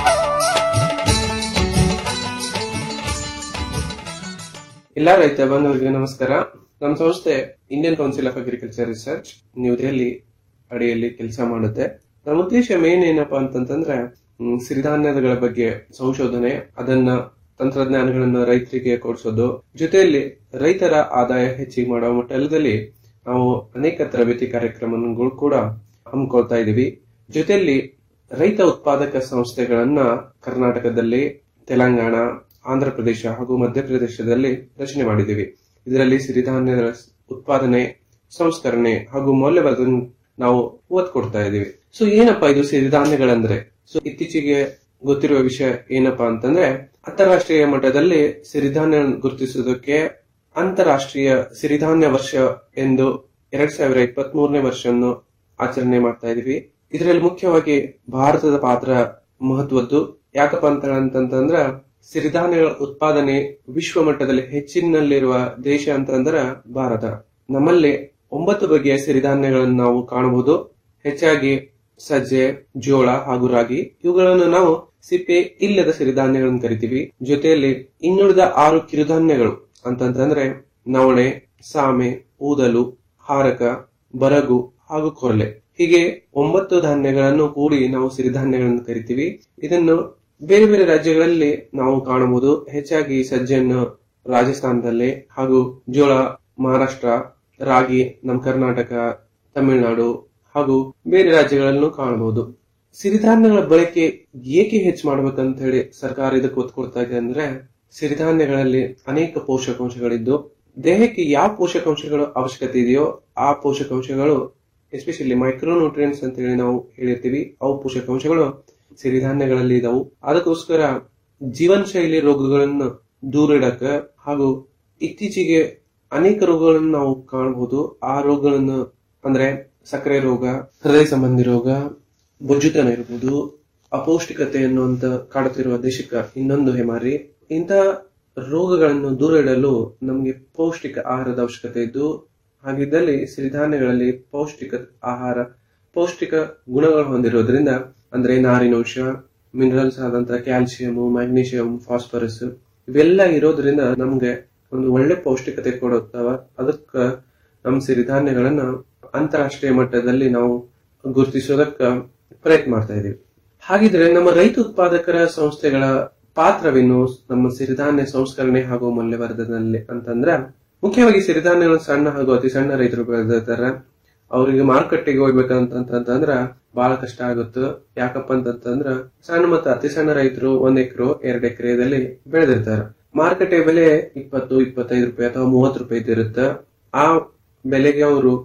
ಎಲ್ಲಾ ರೈತ ಬಾಂಧವರಿಗೆ ನಮಸ್ಕಾರ ನಮ್ಮ ಸಂಸ್ಥೆ Indian Council of Agriculture Research New Delhi ಅಡಿಯಲ್ಲಿ ಕೆಲಸ ಮಾಡುತ್ತೆ ನಮ್ಮ ಉದ್ದೇಶ ಮೇನ್ ಏನಪ್ಪಾ ಅಂತಂತಂದ್ರೆ ಹ್ಮ್, ಸಿರಿಧಾನ್ಯಗಳ ಬಗ್ಗೆ ಸಂಶೋಧನೆ ಅದನ್ನ ತಂತ್ರಜ್ಞಾನಗಳನ್ನ ರೈತರಿಗೆ ಕೊಡಿಸೋದು ಜೊತೆಯಲ್ಲಿ ರೈತರ ಆದಾಯ ಹೆಚ್ಚಿಗೆ ಮಾಡುವ ಮಟ್ಟದಲ್ಲಿ ನಾವು ಅನೇಕ ತರಬೇತಿ ಕಾರ್ಯಕ್ರಮಗಳು ಕೂಡ ಹಮ್ಮಿಕೊಳ್ತಾ ಇದೀವಿ ಜೊತೆಯಲ್ಲಿ ರೈತ ಉತ್ಪಾದಕ ಸಂಸ್ಥೆಗಳನ್ನ ಕರ್ನಾಟಕದಲ್ಲಿ ತೆಲಂಗಾಣ ಆಂಧ್ರ ಪ್ರದೇಶ ಹಾಗೂ ಮಧ್ಯಪ್ರದೇಶದಲ್ಲಿ ರಚನೆ ಮಾಡಿದ್ದೀವಿ ಇದರಲ್ಲಿ ಸಿರಿಧಾನ್ಯದ ಉತ್ಪಾದನೆ ಸಂಸ್ಕರಣೆ ಹಾಗೂ ಮೌಲ್ಯವರ್ಧನೆ ನಾವು ಒತ್ತು ಕೊಡ್ತಾ ಇದೀವಿ ಸೊ ಏನಪ್ಪಾ ಇದು ಸಿರಿಧಾನ್ಯಗಳಂದ್ರೆ ಸೊ ಇತ್ತೀಚೆಗೆ ಗೊತ್ತಿರುವ ವಿಷಯ ಏನಪ್ಪಾ ಅಂತಂದ್ರೆ ಅಂತಾರಾಷ್ಟ್ರೀಯ ಮಟ್ಟದಲ್ಲಿ ಸಿರಿಧಾನ್ಯ ಗುರುತಿಸುವುದಕ್ಕೆ ಅಂತಾರಾಷ್ಟ್ರೀಯ ಸಿರಿಧಾನ್ಯ ವರ್ಷ ಎಂದು ಎರಡ್ ಸಾವಿರ ಇಪ್ಪತ್ತ್ ಮೂರನೇ ವರ್ಷವನ್ನು ಆಚರಣೆ ಮಾಡ್ತಾ ಇದೀವಿ ಇದರಲ್ಲಿ ಮುಖ್ಯವಾಗಿ ಭಾರತದ ಪಾತ್ರ ಮಹತ್ವದ್ದು ಯಾಕಪ್ಪ ಅಂತ ಅಂತಂದ್ರ ಸಿರಿಧಾನ್ಯಗಳ ಉತ್ಪಾದನೆ ವಿಶ್ವ ಮಟ್ಟದಲ್ಲಿ ಹೆಚ್ಚಿನಲ್ಲಿರುವ ದೇಶ ಅಂತಂದ್ರ ಭಾರತ ನಮ್ಮಲ್ಲಿ ಒಂಬತ್ತು ಬಗೆಯ ಸಿರಿಧಾನ್ಯಗಳನ್ನು ನಾವು ಕಾಣಬಹುದು ಹೆಚ್ಚಾಗಿ ಸಜ್ಜೆ ಜೋಳ ಹಾಗೂ ರಾಗಿ ಇವುಗಳನ್ನು ನಾವು ಸಿಪ್ಪೆ ಇಲ್ಲದ ಸಿರಿಧಾನ್ಯಗಳನ್ನು ಕರಿತೀವಿ ಜೊತೆಯಲ್ಲಿ ಇನ್ನುಳಿದ ಆರು ಕಿರುಧಾನ್ಯಗಳು ಅಂತಂತಂದ್ರೆ ನವಣೆ ಸಾಮೆ ಊದಲು ಹಾರಕ ಬರಗು ಹಾಗೂ ಕೊರಲೆ ಹೀಗೆ ಒಂಬತ್ತು ಧಾನ್ಯಗಳನ್ನು ಕೂಡಿ ನಾವು ಸಿರಿಧಾನ್ಯಗಳನ್ನು ಕರಿತೀವಿ ಇದನ್ನು ಬೇರೆ ಬೇರೆ ರಾಜ್ಯಗಳಲ್ಲಿ ನಾವು ಕಾಣಬಹುದು ಹೆಚ್ಚಾಗಿ ಸಜ್ಜೆಯನ್ನು ರಾಜಸ್ಥಾನದಲ್ಲಿ ಹಾಗೂ ಜೋಳ ಮಹಾರಾಷ್ಟ್ರ ರಾಗಿ ನಮ್ಮ ಕರ್ನಾಟಕ ತಮಿಳುನಾಡು ಹಾಗೂ ಬೇರೆ ರಾಜ್ಯಗಳಲ್ಲೂ ಕಾಣಬಹುದು ಸಿರಿಧಾನ್ಯಗಳ ಬಳಕೆ ಏಕೆ ಹೆಚ್ಚು ಮಾಡ್ಬೇಕಂತ ಹೇಳಿ ಸರ್ಕಾರ ಇದಕ್ಕೆ ಒತ್ತು ಕೊಡ್ತಾ ಇದೆ ಅಂದ್ರೆ ಸಿರಿಧಾನ್ಯಗಳಲ್ಲಿ ಅನೇಕ ಪೋಷಕಾಂಶಗಳಿದ್ದು ದೇಹಕ್ಕೆ ಯಾವ ಪೋಷಕಾಂಶಗಳು ಅವಶ್ಯಕತೆ ಇದೆಯೋ ಆ ಪೋಷಕಾಂಶಗಳು ಎಸ್ಪೆಷಲಿ ಮೈಕ್ರೋನ್ಯೂಟ್ರಿಯನ್ಸ್ ಅಂತ ಹೇಳಿ ನಾವು ಹೇಳಿರ್ತೀವಿ ಅವು ಪೋಷಕಾಂಶಗಳು ಸಿರಿಧಾನ್ಯಗಳಲ್ಲಿ ಇದಾವು ಅದಕ್ಕೋಸ್ಕರ ಜೀವನ ಶೈಲಿ ರೋಗಗಳನ್ನು ದೂರ ಇಡಕ ಹಾಗೂ ಇತ್ತೀಚೆಗೆ ಅನೇಕ ರೋಗಗಳನ್ನು ನಾವು ಕಾಣಬಹುದು ಆ ರೋಗಗಳನ್ನು ಅಂದ್ರೆ ಸಕ್ಕರೆ ರೋಗ ಹೃದಯ ಸಂಬಂಧಿ ರೋಗ ಬೊಜ್ಜುತನ ಇರಬಹುದು ಅಪೌಷ್ಟಿಕತೆ ಎನ್ನುವಂತ ಕಾಡುತ್ತಿರುವ ದೇಶಕ್ಕ ಇನ್ನೊಂದು ಹೆಮಾರಿ ಇಂತಹ ರೋಗಗಳನ್ನು ದೂರ ಇಡಲು ನಮಗೆ ಪೌಷ್ಟಿಕ ಆಹಾರದ ಅವಶ್ಯಕತೆ ಇದ್ದು ಹಾಗಿದ್ದಲ್ಲಿ ಸಿರಿಧಾನ್ಯಗಳಲ್ಲಿ ಪೌಷ್ಟಿಕ ಆಹಾರ ಪೌಷ್ಟಿಕ ಗುಣಗಳು ಹೊಂದಿರೋದ್ರಿಂದ ಅಂದ್ರೆ ನಾರಿನಂಶ ಮಿನರಲ್ಸ್ ಆದಂತ ಕ್ಯಾಲ್ಸಿಯಂ ಮ್ಯಾಗ್ನೀಷಿಯಂ ಫಾಸ್ಫರಸ್ ಇವೆಲ್ಲ ಇರೋದ್ರಿಂದ ನಮ್ಗೆ ಒಂದು ಒಳ್ಳೆ ಪೌಷ್ಟಿಕತೆ ಕೊಡುತ್ತವ ಅದಕ್ಕ ನಮ್ಮ ಸಿರಿಧಾನ್ಯಗಳನ್ನ ಅಂತಾರಾಷ್ಟ್ರೀಯ ಮಟ್ಟದಲ್ಲಿ ನಾವು ಗುರುತಿಸೋದಕ್ಕ ಪ್ರಯತ್ನ ಮಾಡ್ತಾ ಇದೀವಿ ಹಾಗಿದ್ರೆ ನಮ್ಮ ರೈತ ಉತ್ಪಾದಕರ ಸಂಸ್ಥೆಗಳ ಪಾತ್ರವೇನು ನಮ್ಮ ಸಿರಿಧಾನ್ಯ ಸಂಸ್ಕರಣೆ ಹಾಗೂ ಮೌಲ್ಯವರ್ಧನೆಯಲ್ಲಿ ಅಂತಂದ್ರ ಮುಖ್ಯವಾಗಿ ಸಿರಿಧಾನ್ಯಗಳು ಸಣ್ಣ ಹಾಗೂ ಅತಿ ಸಣ್ಣ ರೈತರು ಬೆಳೆದಿರ್ತಾರ ಅವರಿಗೆ ಮಾರುಕಟ್ಟೆಗೆ ಹೋಗ್ಬೇಕಂತಂದ್ರ ಬಹಳ ಕಷ್ಟ ಆಗುತ್ತೆ ಯಾಕಪ್ಪ ಅಂತಂದ್ರ ಸಣ್ಣ ಮತ್ತು ಅತಿ ಸಣ್ಣ ರೈತರು ಒಂದ್ ಎಕರೆ ಎರಡ್ ಎಕರೆದಲ್ಲಿ ಬೆಳೆದಿರ್ತಾರ ಮಾರುಕಟ್ಟೆ ಬೆಲೆ ಇಪ್ಪತ್ತು ಇಪ್ಪತ್ತೈದು ರೂಪಾಯಿ ಅಥವಾ ಮೂವತ್ತು ರೂಪಾಯಿ ಇರುತ್ತೆ ಆ ಬೆಲೆಗೆ ಅವರು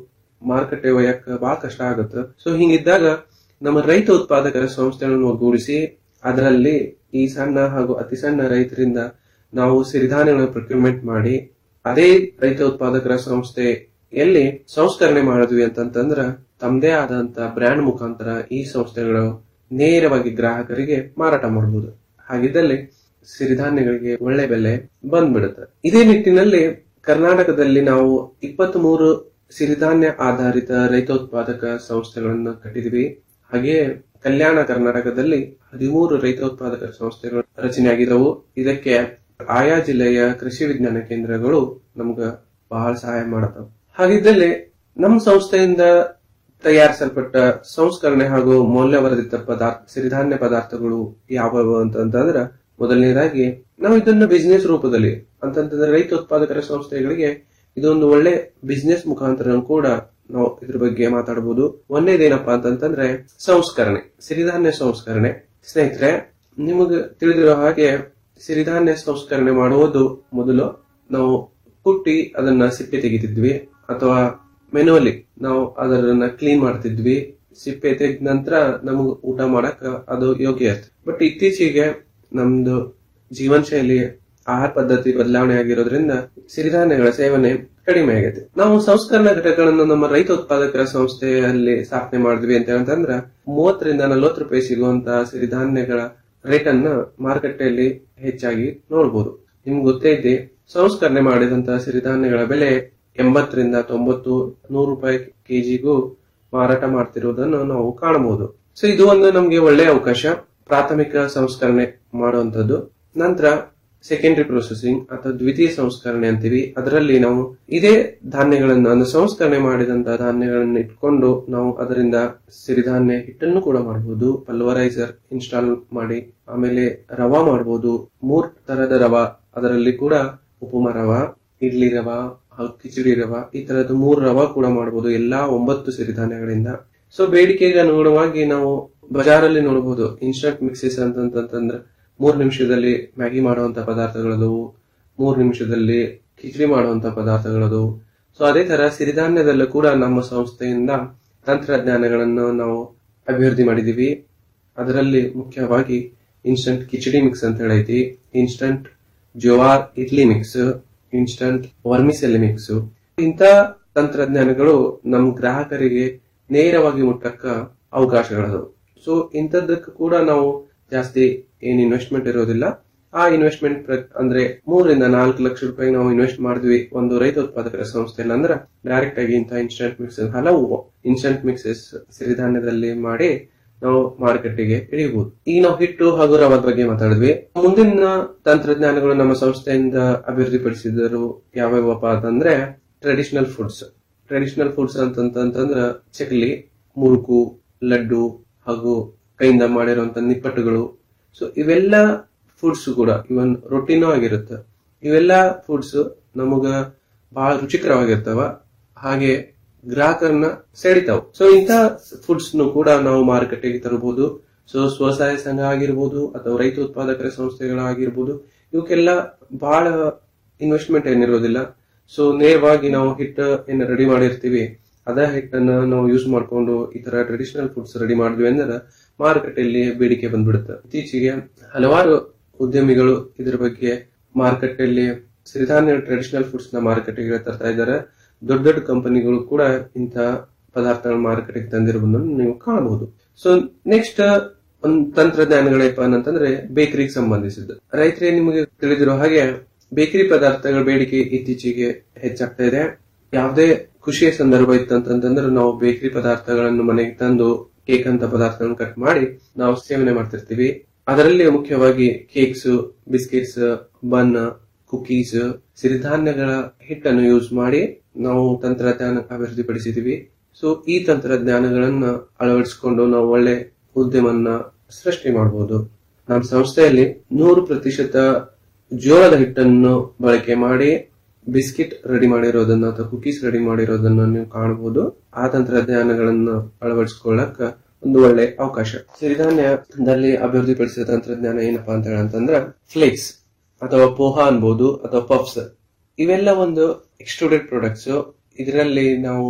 ಮಾರುಕಟ್ಟೆ ಒಯ್ಯಕ್ ಬಹಳ ಕಷ್ಟ ಆಗುತ್ತೆ ಸೊ ಹಿಂಗಿದ್ದಾಗ ನಮ್ಮ ರೈತ ಉತ್ಪಾದಕರ ಸಂಸ್ಥೆಗಳನ್ನು ಒಗ್ಗೂಡಿಸಿ ಅದರಲ್ಲಿ ಈ ಸಣ್ಣ ಹಾಗೂ ಅತಿ ಸಣ್ಣ ರೈತರಿಂದ ನಾವು ಸಿರಿಧಾನ್ಯಗಳನ್ನು ಪ್ರೊಕ್ಯೂರ್ಮೆಂಟ್ ಮಾಡಿ ಅದೇ ರೈತ ಉತ್ಪಾದಕರ ಸಂಸ್ಥೆಯಲ್ಲಿ ಸಂಸ್ಕರಣೆ ಮಾಡಿದ್ವಿ ಅಂತಂತಂದ್ರ ತಮ್ಮದೇ ಆದಂತ ಬ್ರ್ಯಾಂಡ್ ಮುಖಾಂತರ ಈ ಸಂಸ್ಥೆಗಳು ನೇರವಾಗಿ ಗ್ರಾಹಕರಿಗೆ ಮಾರಾಟ ಮಾಡಬಹುದು ಹಾಗಿದ್ದಲ್ಲಿ ಸಿರಿಧಾನ್ಯಗಳಿಗೆ ಒಳ್ಳೆ ಬೆಲೆ ಬಂದ್ಬಿಡುತ್ತೆ ಇದೇ ನಿಟ್ಟಿನಲ್ಲಿ ಕರ್ನಾಟಕದಲ್ಲಿ ನಾವು ಇಪ್ಪತ್ತ್ ಮೂರು ಸಿರಿಧಾನ್ಯ ಆಧಾರಿತ ರೈತೋತ್ಪಾದಕ ಸಂಸ್ಥೆಗಳನ್ನ ಕಟ್ಟಿದ್ವಿ ಹಾಗೆಯೇ ಕಲ್ಯಾಣ ಕರ್ನಾಟಕದಲ್ಲಿ ಹದಿಮೂರು ರೈತೋತ್ಪಾದಕ ಸಂಸ್ಥೆಗಳು ರಚನೆಯಾಗಿದ್ದವು ಇದಕ್ಕೆ ಆಯಾ ಜಿಲ್ಲೆಯ ಕೃಷಿ ವಿಜ್ಞಾನ ಕೇಂದ್ರಗಳು ನಮ್ಗ ಬಹಳ ಸಹಾಯ ಮಾಡತ್ತವ ಹಾಗಿದ್ದಲ್ಲಿ ನಮ್ಮ ಸಂಸ್ಥೆಯಿಂದ ತಯಾರಿಸಲ್ಪಟ್ಟ ಸಂಸ್ಕರಣೆ ಹಾಗೂ ಮೌಲ್ಯವರ್ಧಿತ ಪದಾರ್ಥ ಸಿರಿಧಾನ್ಯ ಪದಾರ್ಥಗಳು ಯಾವುವು ಅಂತಂತಂದ್ರ ಮೊದಲನೇದಾಗಿ ನಾವು ಇದನ್ನ ಬಿಸಿನೆಸ್ ರೂಪದಲ್ಲಿ ಅಂತಂತಂದ್ರೆ ರೈತ ಉತ್ಪಾದಕರ ಸಂಸ್ಥೆಗಳಿಗೆ ಇದೊಂದು ಒಳ್ಳೆ ಬಿಸಿನೆಸ್ ಮುಖಾಂತರ ಕೂಡ ನಾವು ಇದ್ರ ಬಗ್ಗೆ ಮಾತಾಡಬಹುದು ಒಂದೇದೇನಪ್ಪಾ ಅಂತಂತಂದ್ರೆ ಸಂಸ್ಕರಣೆ ಸಿರಿಧಾನ್ಯ ಸಂಸ್ಕರಣೆ ಸ್ನೇಹಿತರೆ ನಿಮಗೆ ತಿಳಿದಿರೋ ಹಾಗೆ ಸಿರಿಧಾನ್ಯ ಸಂಸ್ಕರಣೆ ಮಾಡುವುದು ಮೊದಲು ನಾವು ಕುಟ್ಟಿ ಅದನ್ನ ಸಿಪ್ಪೆ ತೆಗಿತಿದ್ವಿ ಅಥವಾ ಮೆನುವಲಿ ನಾವು ಅದನ್ನ ಕ್ಲೀನ್ ಮಾಡ್ತಿದ್ವಿ ಸಿಪ್ಪೆ ತೆಗೆದ ನಂತರ ನಮಗ್ ಊಟ ಮಾಡಕ್ ಅದು ಯೋಗ್ಯ ಇರ್ತದೆ ಬಟ್ ಇತ್ತೀಚೆಗೆ ನಮ್ದು ಜೀವನ ಶೈಲಿ ಆಹಾರ ಪದ್ಧತಿ ಬದಲಾವಣೆ ಆಗಿರೋದ್ರಿಂದ ಸಿರಿಧಾನ್ಯಗಳ ಸೇವನೆ ಕಡಿಮೆ ಆಗೈತೆ ನಾವು ಸಂಸ್ಕರಣಾ ಘಟಕಗಳನ್ನು ನಮ್ಮ ರೈತ ಉತ್ಪಾದಕರ ಸಂಸ್ಥೆಯಲ್ಲಿ ಸ್ಥಾಪನೆ ಮಾಡಿದ್ವಿ ಅಂತ ಅಂತಂದ್ರ ಮೂವತ್ತರಿಂದ ನಲವತ್ತು ರೂಪಾಯಿ ಸಿಗುವಂತಹ ಸಿರಿಧಾನ್ಯಗಳ ರೇಟ್ ಅನ್ನ ಮಾರುಕಟ್ಟೆಯಲ್ಲಿ ಹೆಚ್ಚಾಗಿ ನೋಡಬಹುದು ನಿಮ್ಗೆ ಗೊತ್ತೇ ಇದೆ ಸಂಸ್ಕರಣೆ ಮಾಡಿದಂತಹ ಸಿರಿಧಾನ್ಯಗಳ ಬೆಲೆ ಎಂಬತ್ತರಿಂದ ತೊಂಬತ್ತು ನೂರು ರೂಪಾಯಿ ಕೆಜಿಗೂ ಮಾರಾಟ ಮಾಡ್ತಿರುವುದನ್ನು ನಾವು ಕಾಣಬಹುದು ಸೊ ಇದು ಒಂದು ನಮ್ಗೆ ಒಳ್ಳೆಯ ಅವಕಾಶ ಪ್ರಾಥಮಿಕ ಸಂಸ್ಕರಣೆ ಮಾಡುವಂತದ್ದು ನಂತರ ಸೆಕೆಂಡರಿ ಪ್ರೊಸೆಸಿಂಗ್ ಅಥವಾ ದ್ವಿತೀಯ ಸಂಸ್ಕರಣೆ ಅಂತೀವಿ ಅದರಲ್ಲಿ ನಾವು ಇದೇ ಧಾನ್ಯಗಳನ್ನು ಅಂದ್ರೆ ಸಂಸ್ಕರಣೆ ಮಾಡಿದಂತಹ ಧಾನ್ಯಗಳನ್ನು ಇಟ್ಕೊಂಡು ನಾವು ಅದರಿಂದ ಸಿರಿಧಾನ್ಯ ಹಿಟ್ಟನ್ನು ಕೂಡ ಮಾಡಬಹುದು ಪಲ್ವರೈಸರ್ ಇನ್ಸ್ಟಾಲ್ ಮಾಡಿ ಆಮೇಲೆ ರವಾ ಮಾಡಬಹುದು ಮೂರ್ ತರದ ರವಾ ಅದರಲ್ಲಿ ಕೂಡ ಉಪುಮ ರವಾ ಇಡ್ಲಿ ರವಾ ಹಾಗೂ ಕಿಚಡಿ ರವಾ ಈ ತರದ ಮೂರು ರವಾ ಕೂಡ ಮಾಡಬಹುದು ಎಲ್ಲಾ ಒಂಬತ್ತು ಸಿರಿಧಾನ್ಯಗಳಿಂದ ಸೊ ಬೇಡಿಕೆಗೆ ಅನುಗುಣವಾಗಿ ನಾವು ಬಜಾರಲ್ಲಿ ನೋಡಬಹುದು ಇನ್ಸ್ಟಂಟ್ ಮಿಕ್ಸಸ್ ಅಂತಂತಂದ್ರೆ ಮೂರ್ ನಿಮಿಷದಲ್ಲಿ ಮ್ಯಾಗಿ ಮಾಡುವಂತ ಪದಾರ್ಥಗಳದವು ಮೂರ್ ನಿಮಿಷದಲ್ಲಿ ಕಿಚಡಿ ಮಾಡುವಂತ ಪದಾರ್ಥಗಳದವು ಸೊ ಅದೇ ತರ ಸಿರಿಧಾನ್ಯದಲ್ಲೂ ಕೂಡ ನಮ್ಮ ಸಂಸ್ಥೆಯಿಂದ ತಂತ್ರಜ್ಞಾನಗಳನ್ನು ನಾವು ಅಭಿವೃದ್ಧಿ ಮಾಡಿದೀವಿ ಅದರಲ್ಲಿ ಮುಖ್ಯವಾಗಿ ಇನ್ಸ್ಟಂಟ್ ಕಿಚಡಿ ಮಿಕ್ಸ್ ಅಂತ ಹೇಳೈತಿ instant jowar idli mix instant vermicelli mix ಇಂಥ ತಂತ್ರಜ್ಞಾನಗಳು ನಮ್ಮ ಗ್ರಾಹಕರಿಗೆ ನೇರವಾಗಿ ಮುಟ್ಟಕ್ಕ ಅವಕಾಶಗಳದವು ಸೊ ಇಂಥದ್ದಕ್ಕೆ ಕೂಡ ನಾವು ಜಾಸ್ತಿ ಏನ್ ಇನ್ವೆಸ್ಟ್ಮೆಂಟ್ ಇರೋದಿಲ್ಲ ಆ ಇನ್ವೆಸ್ಟ್ಮೆಂಟ್ ಅಂದ್ರೆ ಮೂರರಿಂದ ನಾಲ್ಕು ಲಕ್ಷ ರೂಪಾಯಿ ನಾವು ಇನ್ವೆಸ್ಟ್ ಮಾಡಿದ್ವಿ ಒಂದು ರೈತ ಉತ್ಪಾದಕರ ಸಂಸ್ಥೆಯಲ್ಲಿ ಅಂದ್ರೆ ಡೈರೆಕ್ಟ್ ಆಗಿ ಇಂಥ ಇನ್ಸ್ಟಂಟ್ ಮಿಕ್ಸ್ ಹಲವು ಇನ್ಸ್ಟಂಟ್ ಮಿಕ್ಸಸ್ ಸಿರಿಧಾನ್ಯದಲ್ಲಿ ಮಾಡಿ ನಾವು ಮಾರುಕಟ್ಟೆಗೆ ಇಳಿಯಬಹುದು ಈಗ ನಾವು ಹಿಟ್ಟು ಹಾಗೂ ರವದ ಬಗ್ಗೆ ಮಾತಾಡಿದ್ವಿ ಮುಂದಿನ ತಂತ್ರಜ್ಞಾನಗಳು ನಮ್ಮ ಸಂಸ್ಥೆಯಿಂದ ಅಭಿವೃದ್ಧಿಪಡಿಸಿದರು ಯಾವ್ಯಾವಪ್ಪ ಅಂತಂದ್ರೆ ಟ್ರೆಡಿಷನಲ್ ಫುಡ್ಸ್ ಟ್ರೆಡಿಷನಲ್ ಫುಡ್ಸ್ ಅಂತಂತಂದ್ರ ಚಕ್ಲಿ ಮುರುಕು ಲಡ್ಡು ಹಾಗೂ ಕೈಯಿಂದ ಮಾಡಿರುವಂತ ನಿಪ್ಪಟ್ಟುಗಳು ಸೊ ಇವೆಲ್ಲ ಫುಡ್ಸ್ ಕೂಡ ಇವನ್ ರೊಟ್ಟಿನೂ ಆಗಿರುತ್ತೆ ಇವೆಲ್ಲ ಫುಡ್ಸ್ ನಮಗ ಬಹಳ ರುಚಿಕರವಾಗಿರ್ತಾವ ಹಾಗೆ ಗ್ರಾಹಕರನ್ನ ಸೆಳಿತಾವ ಸೊ ಇಂಥ ಫುಡ್ಸ್ ಕೂಡ ನಾವು ಮಾರುಕಟ್ಟೆಗೆ ತರಬಹುದು ಸೊ ಸ್ವಸಹಾಯ ಸಂಘ ಆಗಿರ್ಬೋದು ಅಥವಾ ರೈತ ಉತ್ಪಾದಕರ ಸಂಸ್ಥೆಗಳಾಗಿರ್ಬೋದು ಇವಕ್ಕೆಲ್ಲ ಬಹಳ ಇನ್ವೆಸ್ಟ್ಮೆಂಟ್ ಏನಿರೋದಿಲ್ಲ ಸೊ ನೇರವಾಗಿ ನಾವು ಹಿಟ್ಟು ಏನ್ ರೆಡಿ ಮಾಡಿರ್ತೀವಿ ಅದ ಹಿಟ್ಟನ್ನ ನಾವು ಯೂಸ್ ಮಾಡ್ಕೊಂಡು ಈ ತರ ಟ್ರೆಡಿಷನಲ್ ಫುಡ್ಸ್ ರೆಡಿ ಮಾಡಿದ್ವಿ ಅಂದ್ರೆ ಮಾರುಕಟ್ಟೆಯಲ್ಲಿ ಬೇಡಿಕೆ ಬಂದ್ಬಿಡುತ್ತೆ ಇತ್ತೀಚೆಗೆ ಹಲವಾರು ಉದ್ಯಮಿಗಳು ಇದ್ರ ಬಗ್ಗೆ ಮಾರುಕಟ್ಟೆಯಲ್ಲಿ ಸಿರಿಧಾನ್ಯ ಟ್ರೆಡಿಷನಲ್ ಫುಡ್ಸ್ ನ ಮಾರುಕಟ್ಟೆಗೆ ತರ್ತಾ ಇದ್ದಾರೆ ದೊಡ್ಡ ದೊಡ್ಡ ಕಂಪನಿಗಳು ಕೂಡ ಇಂಥ ಪದಾರ್ಥಗಳ ಮಾರುಕಟ್ಟೆಗೆ ತಂದಿರುವುದನ್ನು ನೀವು ಕಾಣಬಹುದು ಸೊ ನೆಕ್ಸ್ಟ್ ಒಂದು ತಂತ್ರಜ್ಞಾನಗಳೇಪ ಅಂತಂದ್ರೆ ಬೇಕರಿಗೆ ಸಂಬಂಧಿಸಿದ್ದು ರೈತರೇ ನಿಮಗೆ ತಿಳಿದಿರೋ ಹಾಗೆ ಬೇಕರಿ ಪದಾರ್ಥಗಳ ಬೇಡಿಕೆ ಇತ್ತೀಚೆಗೆ ಹೆಚ್ಚಾಗ್ತಾ ಇದೆ ಯಾವುದೇ ಖುಷಿಯ ಸಂದರ್ಭ ಇತ್ತಂತಂದ್ರೆ ನಾವು ಬೇಕರಿ ಪದಾರ್ಥಗಳನ್ನು ಮನೆಗೆ ತಂದು ಕೇಕ್ ಅಂತ ಪದಾರ್ಥಗಳನ್ನು ಕಟ್ ಮಾಡಿ ನಾವು ಸೇವನೆ ಮಾಡ್ತಿರ್ತೀವಿ ಅದರಲ್ಲಿ ಮುಖ್ಯವಾಗಿ ಕೇಕ್ಸ್ ಬಿಸ್ಕೆಟ್ಸ್ ಬನ್ ಕುಕೀಸ್ ಸಿರಿಧಾನ್ಯಗಳ ಹಿಟ್ಟನ್ನು ಯೂಸ್ ಮಾಡಿ ನಾವು ತಂತ್ರಜ್ಞಾನ ಅಭಿವೃದ್ಧಿಪಡಿಸಿದೀವಿ ಸೊ ಈ ತಂತ್ರಜ್ಞಾನಗಳನ್ನ ಅಳವಡಿಸಿಕೊಂಡು ನಾವು ಒಳ್ಳೆ ಉದ್ಯಮನ್ನ ಸೃಷ್ಟಿ ಮಾಡಬಹುದು ನಮ್ಮ ಸಂಸ್ಥೆಯಲ್ಲಿ ನೂರು ಪ್ರತಿಶತ ಜೋಳದ ಹಿಟ್ಟನ್ನು ಬಳಕೆ ಮಾಡಿ ಬಿಸ್ಕಿಟ್ ರೆಡಿ ಮಾಡಿರೋದನ್ನ ಅಥವಾ ಕುಕೀಸ್ ರೆಡಿ ಮಾಡಿರೋದನ್ನ ನೀವು ಕಾಣಬಹುದು ಆ ತಂತ್ರಜ್ಞಾನಗಳನ್ನ ಅಳವಡಿಸಿಕೊಳ್ಳಕ ಒಂದು ಒಳ್ಳೆ ಅವಕಾಶ ಸಿರಿಧಾನ್ಯದಲ್ಲಿ ಅಭಿವೃದ್ಧಿಪಡಿಸಿದ ತಂತ್ರಜ್ಞಾನ ಏನಪ್ಪಾ ಅಂತ ಹೇಳಂತಂದ್ರ ಫ್ಲೇಕ್ಸ್ ಅಥವಾ ಪೋಹಾ ಅನ್ಬೋದು ಅಥವಾ ಪಫ್ಸ್ ಇವೆಲ್ಲ ಒಂದು ಎಕ್ಸ್ಟ್ರೂಡೆಡ್ ಪ್ರಾಡಕ್ಟ್ಸ್ ಇದರಲ್ಲಿ ನಾವು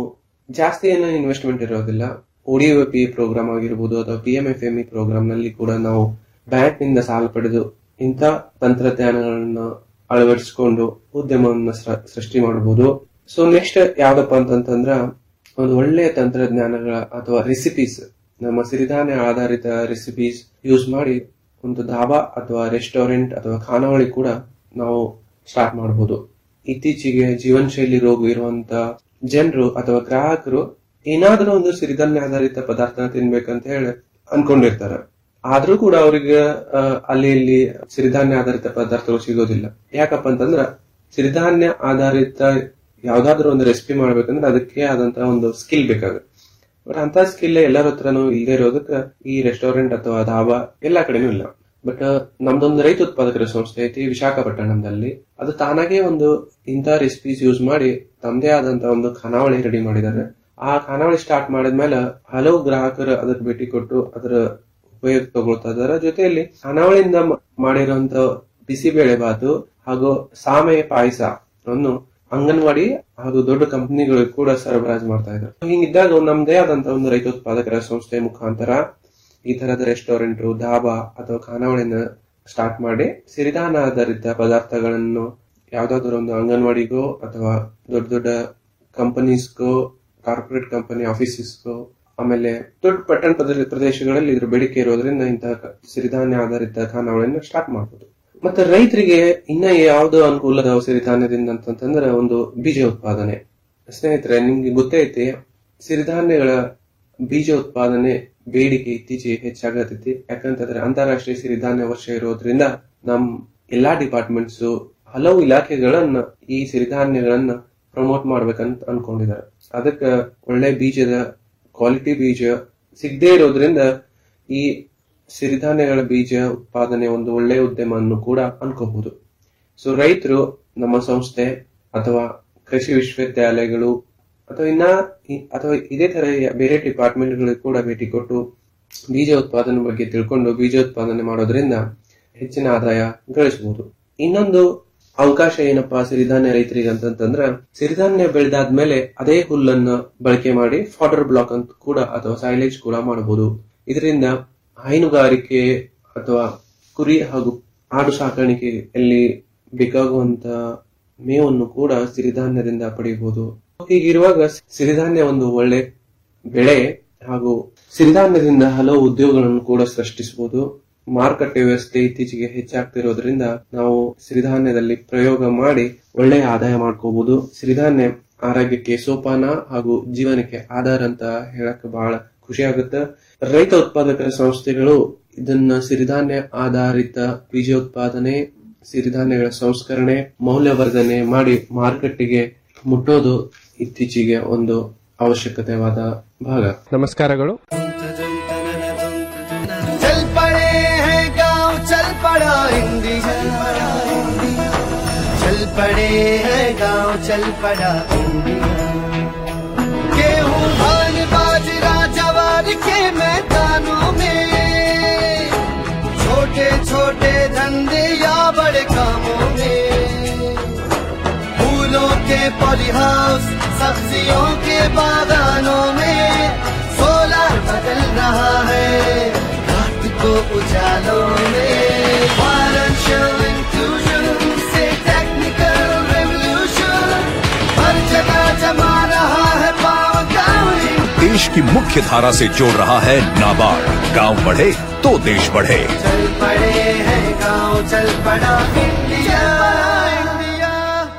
ಜಾಸ್ತಿ ಏನು ಇನ್ವೆಸ್ಟ್ಮೆಂಟ್ ಇರೋದಿಲ್ಲ ಒಡಿಒಪಿ ಪ್ರೋಗ್ರಾಮ್ ಆಗಿರ್ಬೋದು ಅಥವಾ P M F M E programme ನಲ್ಲಿ ಕೂಡ ನಾವು ಬ್ಯಾಂಕ್ ನಿಂದ ಸಾಲ ಪಡೆದು ಇಂಥ ತಂತ್ರಜ್ಞಾನಗಳನ್ನ ಅಳವಡಿಸಿಕೊಂಡು ಉದ್ಯಮವನ್ನು ಸ್ರ- ಸೃಷ್ಟಿ ಮಾಡಬಹುದು ಸೊ ನೆಕ್ಸ್ಟ್ ಯಾವ್ದಪ್ಪ ಅಂತಂತಂದ್ರ ಒಂದು ಒಳ್ಳೆಯ ತಂತ್ರಜ್ಞಾನಗಳ ಅಥವಾ ರೆಸಿಪೀಸ್ ನಮ್ಮ ಸಿರಿಧಾನ್ಯ ಆಧಾರಿತ ರೆಸಿಪೀಸ್ ಯೂಸ್ ಮಾಡಿ ಒಂದು ಧಾಬಾ ಅಥವಾ ರೆಸ್ಟೋರೆಂಟ್ ಅಥವಾ ಖಾನಾವಳಿ ಕೂಡ ನಾವು ಸ್ಟಾರ್ಟ್ ಮಾಡಬಹುದು ಇತ್ತೀಚೆಗೆ ಜೀವನ ಶೈಲಿ ರೋಗ ಇರುವಂತ ಜನರು ಅಥವಾ ಗ್ರಾಹಕರು ಏನಾದ್ರೂ ಒಂದು ಸಿರಿಧಾನ್ಯ ಆಧಾರಿತ ಪದಾರ್ಥ ತಿನ್ಬೇಕಂತ ಹೇಳಿ ಅನ್ಕೊಂಡಿರ್ತಾರೆ ಆದ್ರೂ ಕೂಡ ಅವ್ರಿಗೆ ಆ, ಅಲ್ಲಿ ಇಲ್ಲಿ ಸಿರಿಧಾನ್ಯ ಆಧಾರಿತ ಪದಾರ್ಥಗಳು ಸಿಗೋದಿಲ್ಲ ಯಾಕಪ್ಪ ಅಂತಂದ್ರ ಸಿರಿಧಾನ್ಯ ಆಧಾರಿತ ಯಾವ್ದಾದ್ರು ಒಂದು ರೆಸಿಪಿ ಮಾಡ್ಬೇಕಂದ್ರೆ ಅದಕ್ಕೆ ಆದಂತ ಒಂದು ಸ್ಕಿಲ್ ಬೇಕಾಗುತ್ತೆ ಬಟ್ ಅಂತ ಸ್ಕಿಲ್ ಎಲ್ಲರ ಹತ್ರನೂ ಇಲ್ಲದೆ ಇರೋದಕ್ಕೆ ಈ ರೆಸ್ಟೋರೆಂಟ್ ಅಥವಾ ಧಾಬಾ ಎಲ್ಲಾ ಕಡೆನೂ ಇಲ್ಲ ಬಟ್ ನಮ್ದೊಂದು ರೈತ ಉತ್ಪಾದಕರ ಸಂಸ್ಥೆ ಐತಿ ವಿಶಾಖಪಟ್ಟಣಂದಲ್ಲಿ ಅದು ತಾನಾಗೆ ಒಂದು ಇಂಥ ರೆಸಿಪೀಸ್ ಯೂಸ್ ಮಾಡಿ ತಮ್ಮದೇ ಆದಂತ ಒಂದು ಖಾನಾವಳಿ ರೆಡಿ ಮಾಡಿದ್ದಾರೆ ಆ ಖಾನಾವಳಿ ಸ್ಟಾರ್ಟ್ ಮಾಡಿದ್ಮೇಲೆ ಹಲವು ಗ್ರಾಹಕರು ಅದಕ್ಕೆ ಭೇಟಿ ಕೊಟ್ಟು ಅದರ ಉಪಯೋಗ ತಗೊಳ್ತಾ ಇದಾರೆ ಜೊತೆಯಲ್ಲಿ ಖಾನಾವಳಿಯಿಂದ ಮ- ಮಾಡಿರುವಂತ ಬಿಸಿಬೇಳೆ ಬಾತು ಹಾಗೂ ಸಾಮೆಯ ಪಾಯಸ ಅನ್ನು ಅಂಗನವಾಡಿ ಹಾಗೂ ದೊಡ್ಡ ಕಂಪನಿಗಳಿಗೆ ಕೂಡ ಸರಬರಾಜು ಮಾಡ್ತಾ ಇದ್ದಾರೆ ಹಿಂಗಿದ್ದಾಗ ನಮ್ದೇ ಆದಂತ ಒಂದು ರೈತ ಉತ್ಪಾದಕರ ಸಂಸ್ಥೆ ಮುಖಾಂತರ ಈ ತರದ ರೆಸ್ಟೋರೆಂಟ್ ಧಾಬಾ ಅಥವಾ ಖಾನಾವಳಿನ ಸ್ಟಾರ್ಟ್ ಮಾಡಿ ಸಿರಿಧಾನ ಆಧಾರಿತ ಪದಾರ್ಥಗಳನ್ನು ಯಾವ್ದಾದ್ರು ಒಂದು ಅಂಗನವಾಡಿಗೋ ಅಥವಾ ದೊಡ್ಡ ದೊಡ್ಡ ಕಂಪನೀಸ್ಗೋ ಕಾರ್ಪೊರೇಟ್ ಕಂಪನಿ ಆಫೀಸಸ್ಗೋ ಆಮೇಲೆ ದೊಡ್ಡ ಪಟ್ಟಣ ಪ್ರದೇಶ- ಪ್ರದೇಶಗಳಲ್ಲಿ ಇದ್ರ ಬೇಡಿಕೆ ಇರೋದ್ರಿಂದ ಇಂತಹ ಕ- ಸಿರಿಧಾನ್ಯ ಆಧಾರಿತ ಖಾನಾವಳಿಯನ್ನು ಸ್ಟಾರ್ಟ್ ಮಾಡಬಹುದು ಮತ್ತೆ ರೈತರಿಗೆ ಇನ್ನ ಯಾವ್ದು ಅನುಕೂಲ ಅದಾವ ಸಿರಿಧಾನ್ಯದಿಂದ ಅಂತಂತಂದ್ರೆ ಒಂದು ಬೀಜ ಉತ್ಪಾದನೆ ಸ್ನೇಹಿತರೆ ನಿಮ್ಗೆ ಗೊತ್ತೇ ಐತಿ ಸಿರಿಧಾನ್ಯಗಳ ಬೀಜ ಉತ್ಪಾದನೆ ಬೇಡಿಕೆ ಇತ್ತೀಚೆಗೆ ಹೆಚ್ಚಾಗತೈತಿ ಯಾಕಂತಂದ್ರೆ ಅಂತಾರಾಷ್ಟ್ರೀಯ ಸಿರಿಧಾನ್ಯ ವರ್ಷ ಇರೋದ್ರಿಂದ ನಮ್ ಎಲ್ಲಾ ಡಿಪಾರ್ಟ್ಮೆಂಟ್ಸ್ ಹಲವು ಇಲಾಖೆಗಳನ್ನ ಈ ಸಿರಿಧಾನ್ಯಗಳನ್ನ ಪ್ರಮೋಟ್ ಮಾಡ್ಬೇಕಂತ ಅನ್ಕೊಂಡಿದ್ದಾರೆ ಅದಕ್ಕೆ ಒಳ್ಳೆ ಬೀಜದ ಕ್ವಾಲಿಟಿ ಬೀಜ ಸಿಗದೇ ಇರೋದ್ರಿಂದ ಈ ಸಿರಿಧಾನ್ಯಗಳ ಬೀಜ ಉತ್ಪಾದನೆ ಒಂದು ಒಳ್ಳೆ ಉದ್ಯಮ ಅನ್ನು ಕೂಡ ಅನ್ಕೋಬಹುದು ಸೊ ರೈತರು ನಮ್ಮ ಸಂಸ್ಥೆ ಅಥವಾ ಕೃಷಿ ವಿಶ್ವವಿದ್ಯಾಲಯಗಳು ಅಥವಾ ಇನ್ನ ಇ- ಅಥವಾ ಇದೇ ತರ ಯ- ಬೇರೆ ಡಿಪಾರ್ಟ್ಮೆಂಟ್ಗಳಿಗೆ ಕೂಡ ಭೇಟಿ ಕೊಟ್ಟು ಬೀಜ ಉತ್ಪಾದನೆ ಬಗ್ಗೆ ತಿಳ್ಕೊಂಡು ಬೀಜ ಉತ್ಪಾದನೆ ಮಾಡೋದ್ರಿಂದ ಹೆಚ್ಚಿನ ಆದಾಯ ಗಳಿಸಬಹುದು ಇನ್ನೊಂದು ಅವಕಾಶ ಏನಪ್ಪಾ ಸಿರಿಧಾನ್ಯ ರೈತರಿಗೆ ಅಂತಂತಂದ್ರ ಸಿರಿಧಾನ್ಯ ಬೆಳೆದಾದ್ಮೇಲೆ ಅದೇ ಹುಲ್ಲನ್ನ ಬಳಕೆ ಮಾಡಿ ಫಾಡರ್ ಬ್ಲಾಕ್ ಅಂತ ಕೂಡ ಅಥವಾ ಸೈಲೇಜ್ ಕೂಡ ಮಾಡಬಹುದು ಇದರಿಂದ ಹೈನುಗಾರಿಕೆ ಅಥವಾ ಕುರಿ ಹಾಗೂ ಆಡು ಸಾಕಾಣಿಕೆಯಲ್ಲಿ ಬೇಕಾಗುವಂತ ಮೇವನ್ನು ಕೂಡ ಸಿರಿಧಾನ್ಯದಿಂದ ಪಡೆಯಬಹುದು ಹೀಗಿರುವಾಗ ಸಿರಿಧಾನ್ಯ ಒಂದು ಒಳ್ಳೆ ಬೆಳೆ ಹಾಗೂ ಸಿರಿಧಾನ್ಯದಿಂದ ಹಲವು ಉದ್ಯೋಗಗಳನ್ನು ಕೂಡ ಸೃಷ್ಟಿಸಬಹುದು ಮಾರುಕಟ್ಟೆ ವ್ಯವಸ್ಥೆ ಇತ್ತೀಚೆಗೆ ಹೆಚ್ಚಾಗ್ತಿರೋದ್ರಿಂದ ನಾವು ಸಿರಿಧಾನ್ಯದಲ್ಲಿ ಪ್ರಯೋಗ ಮಾಡಿ ಒಳ್ಳೆಯ ಆದಾಯ ಮಾಡ್ಕೋಬಹುದು ಸಿರಿಧಾನ್ಯ ಆರೋಗ್ಯಕ್ಕೆ ಸೋಪಾನ ಹಾಗೂ ಜೀವನಕ್ಕೆ ಆಧಾರ ಅಂತ ಹೇಳಕ್ ಬಹಳ ಖುಷಿ ಆಗುತ್ತೆ ರೈತ ಉತ್ಪಾದಕರ ಸಂಸ್ಥೆಗಳು ಇದನ್ನ ಸಿರಿಧಾನ್ಯ ಆಧಾರಿತ ಬೀಜ ಉತ್ಪಾದನೆ ಸಿರಿಧಾನ್ಯಗಳ ಸಂಸ್ಕರಣೆ ಮೌಲ್ಯವರ್ಧನೆ ಮಾಡಿ ಮಾರುಕಟ್ಟೆಗೆ ಮುಟ್ಟೋದು ಇತ್ತೀಚೆಗೆ ಒಂದು ಅವಶ್ಯಕತೆವಾದ ಭಾಗ ನಮಸ್ಕಾರಗಳು चल पड़े हैं गांव चल पड़ा इंडिया चल पड़े हैं गांव चल पड़ा इंडिया गेहूं धान बाजरा जवार के मैदानों में छोटे छोटे धंधे या बड़े कामों में फूलों के पॉली हाउस सब्जियों के बागानों में सोलर बदल रहा है रात को उजालों में फाइनेंशियल इंक्लूजन से टेक्निकल रेवोल्यूशन हर जगह जमा रहा है पावर गाँव देश की मुख्य धारा से जोड़ रहा है नाबार्ड गांव बढ़े तो देश बढ़े चल पड़े हैं गाँव चल पड़ा इंडिया इंडिया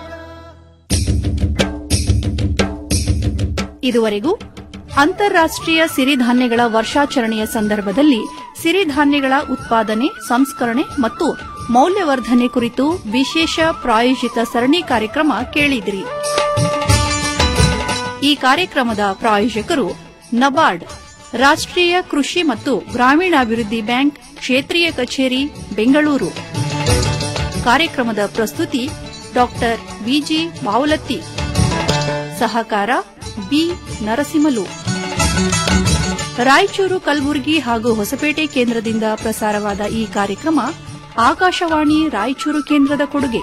ಇದುವರೆಗೂ ಅಂತಾರಾಷ್ಟ್ರೀಯ ಸಿರಿಧಾನ್ಯಗಳ ವರ್ಷಾಚರಣೆಯ ಸಂದರ್ಭದಲ್ಲಿ ಸಿರಿಧಾನ್ಯಗಳ ಉತ್ಪಾದನೆ ಸಂಸ್ಕರಣೆ ಮತ್ತು ಮೌಲ್ಯವರ್ಧನೆ ಕುರಿತು ವಿಶೇಷ ಪ್ರಾಯೋಜಿತ ಸರಣಿ ಕಾರ್ಯಕ್ರಮ ಕೇಳಿದಿರಿ ಈ ಕಾರ್ಯಕ್ರಮದ ಪ್ರಾಯೋಜಕರು ನಬಾರ್ಡ್ ರಾಷ್ಟ್ರೀಯ ಕೃಷಿ ಮತ್ತು ಗ್ರಾಮೀಣಾಭಿವೃದ್ಧಿ ಬ್ಯಾಂಕ್ ಕ್ಷೇತ್ರೀಯ ಕಚೇರಿ ಬೆಂಗಳೂರು ಕಾರ್ಯಕ್ರಮದ ಪ್ರಸ್ತುತಿ ಡಾಕ್ಟರ್ ಬಿಜಿ ಬಾವಲತ್ತಿ ಸಹಕಾರ ಬಿ ನರಸಿಂಹಲು ರಾಯಚೂರು ಕಲಬುರಗಿ ಹಾಗೂ ಹೊಸಪೇಟೆ ಕೇಂದ್ರದಿಂದ ಪ್ರಸಾರವಾದ ಈ ಕಾರ್ಯಕ್ರಮ ಆಕಾಶವಾಣಿ ರಾಯಚೂರು ಕೇಂದ್ರದ ಕೊಡುಗೆ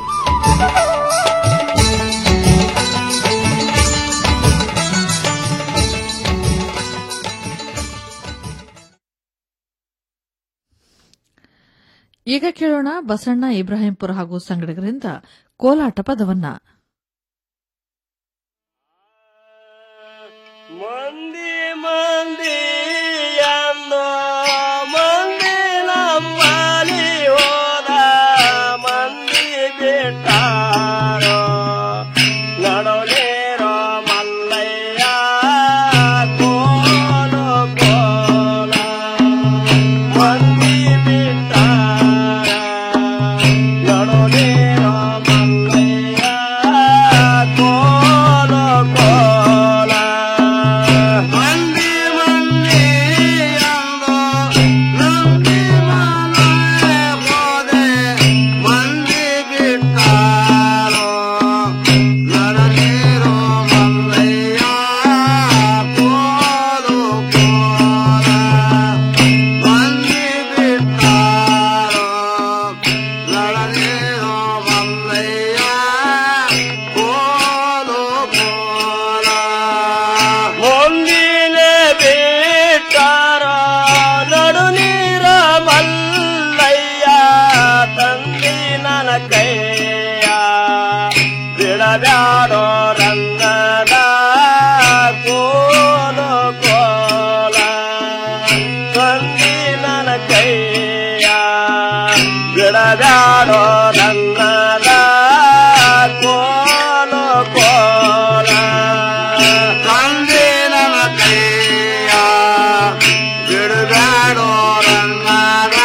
ಈಗ ಕೇಳೋಣ ಬಸಣ್ಣ ಇಬ್ರಾಹಿಂಪುರ ಹಾಗೂ ಸಂಗಡಿಗರಿಂದ ಕೋಲಾಟ ಪದವನ್ನ ಮಂದಿ ಮಂದಿ ಎಂದು ಮಂದಿ ನಂಬಲಿ ಹೋದ ಮಂದಿ ಬಿಟ್ಟಾರೋ ನಡುನೇರೋ ಮಲ್ಲಯ್ಯ ಕೋಲು ಕೋಲ ಮಂದಿ ಬಿಟ್ಟಾರ ನಡುನೇರೋ ಮಲ್ಲಯ್ಯ ಕೋಲು ಕೋಲ ಮಂದಿ ಮಂದಿ ಎಂದು ನಂಬಿ ಮನೆ ಹೋದೆ ಮಂದಿ ಬಿಟ್ಟಾರೋ ನರನೇರೋ ಮಲ್ಲಯ್ಯ ಕೋಲು ಕೋಲ ಮಂದಿ ಬಿಟ್ಟಾರೋ ನರನೇರೋ ಮಲ್ಲಯ್ಯ ಕೋಲು ಕೋಲ ಮುಂದಿನ ಬಿಟ್ಟಾರ ನಡು ನೀರ ಮಲ್ಲಯ್ಯ ತಂದಿ ನನ್ನ ಕೈಯ ಬಿಡಬ್ಯಾಡೋ ರಂಗದ ಕೋಲು ಕೋಲ ತಂದಿ ನನ್ನ ಕೈಯ ಬಿಡಬ್ಯಾಡೋ ರಂಗದ ಕೋಲು ಕೋಲ ತಂದೆ ನನ್ನ ಕೈಯ ಬಿಡಬ್ಯಾಡೋ ರಂಗದ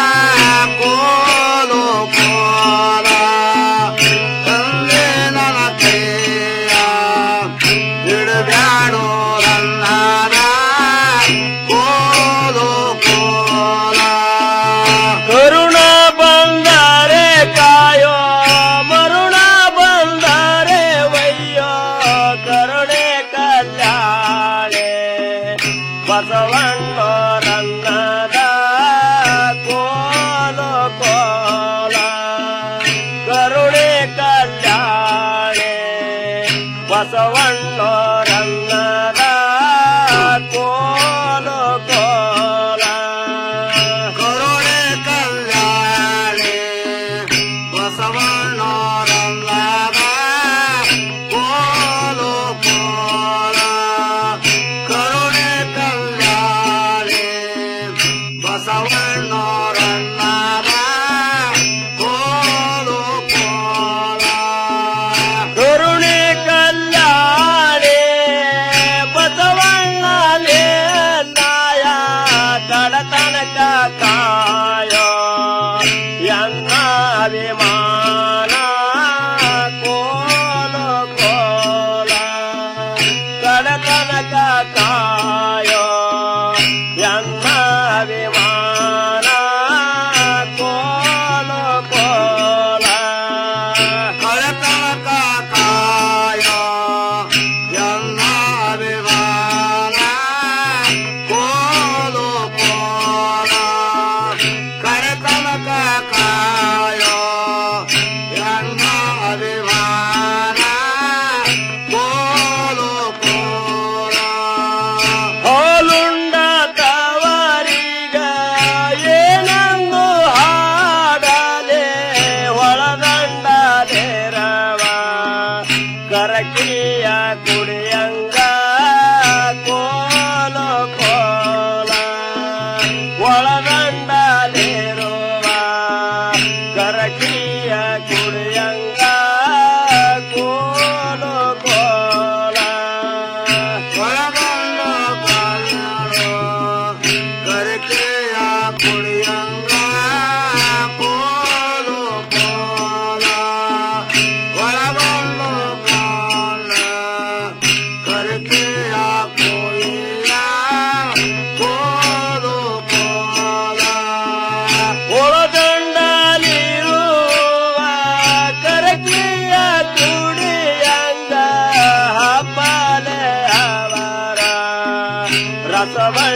ಕೋಲು ಕೋಲ ತಂದೆ ನನ್ನ ಕೈಯ ಬಿಡಬ್ಯಾಡೋ ರಂಗದ ಕೋಲು ಕೋಲ ಕರುಣ ಬಂದರೆ ಕಾಯೋ ಮರುಣ ಬಂದರೆ ವಯ್ಯೋ ಕರುಣೆ ಕಲ್ಯಾಣೆ ಬಸವಣ್ಣೋ ರನ್ನದ ಕೋಲು ಕೋಲ ಕರುಣೆ ಕಲ್ಯಾಣೆ ಬಸವಣ್ಣೋ ರನ್ನದ ಕೋಲು ಕೋಲ ಕರುಣೆ ಕಲ್ಯಾಣೆ ಬಸವಣ್ಣೋ ರನ್ನದ ಕೋಲು ಕೋಲ ಕರುಣೆ ಕಲ್ಯಾಣೆ ಬಸವಣ್ಣೋ ರನ್ನದ ಕೋಲು ಕೋಲ ಕರುಣೆ ಕಲ್ಯಾಣೆ ಬಸವಣ್ಣನೇ ನಾಯ ಕಡತನಕ ಕಾಯೋ ಎನ್ನ ಅಭಿಮಾನ ಕೋಲು ಕೋಲ ಕಡತನಕ ಕಾಯೋ ಎನ್ನ ಅಭಿಮಾನ ಕೋಲು ಕೋಲ ಕಡತನಕ ಕಾಯೋ ಎನ್ನ ಅಭಿಮಾನ ಕೋಲು ಕೋಲ ಕಡತನಕ ಕಾಯೋ ಎನ್ನ ಅಭಿಮಾನ ಕೋಲು ಕೋಲ ಹಾಲುಂಡ ತವರಿಗ ಏನನ್ನು ಹಾಡಲೆ ಒಳದಂಡ ನೇರವ ಕರಕಿಯ ಕುಡಿಯಂಗ ಕೋಲು ಕೋಲ ಒಳದಂಡ ನೇರುವ ಕರಕಿಯ ಕುಡಿಯಂಗ ಕೋಲು ಕೋಲ ಒಳದಂಡ ಕರಕೆಯ ಕುಡಿಯಂಗ ಕೋಲು ಕೋಲ ಒಳಗೊಂಡು ಕೋಲ ಕರಕೆಯ ಕುಡಿಯ ಕೋಲು ಕೋಲ ಒಳದಂಡಲಿರುವ ಕರಕೆಯ ಕುಡಿಯಂಗ ಹಬ್ಬಲೆ ಅವರ ರಸವ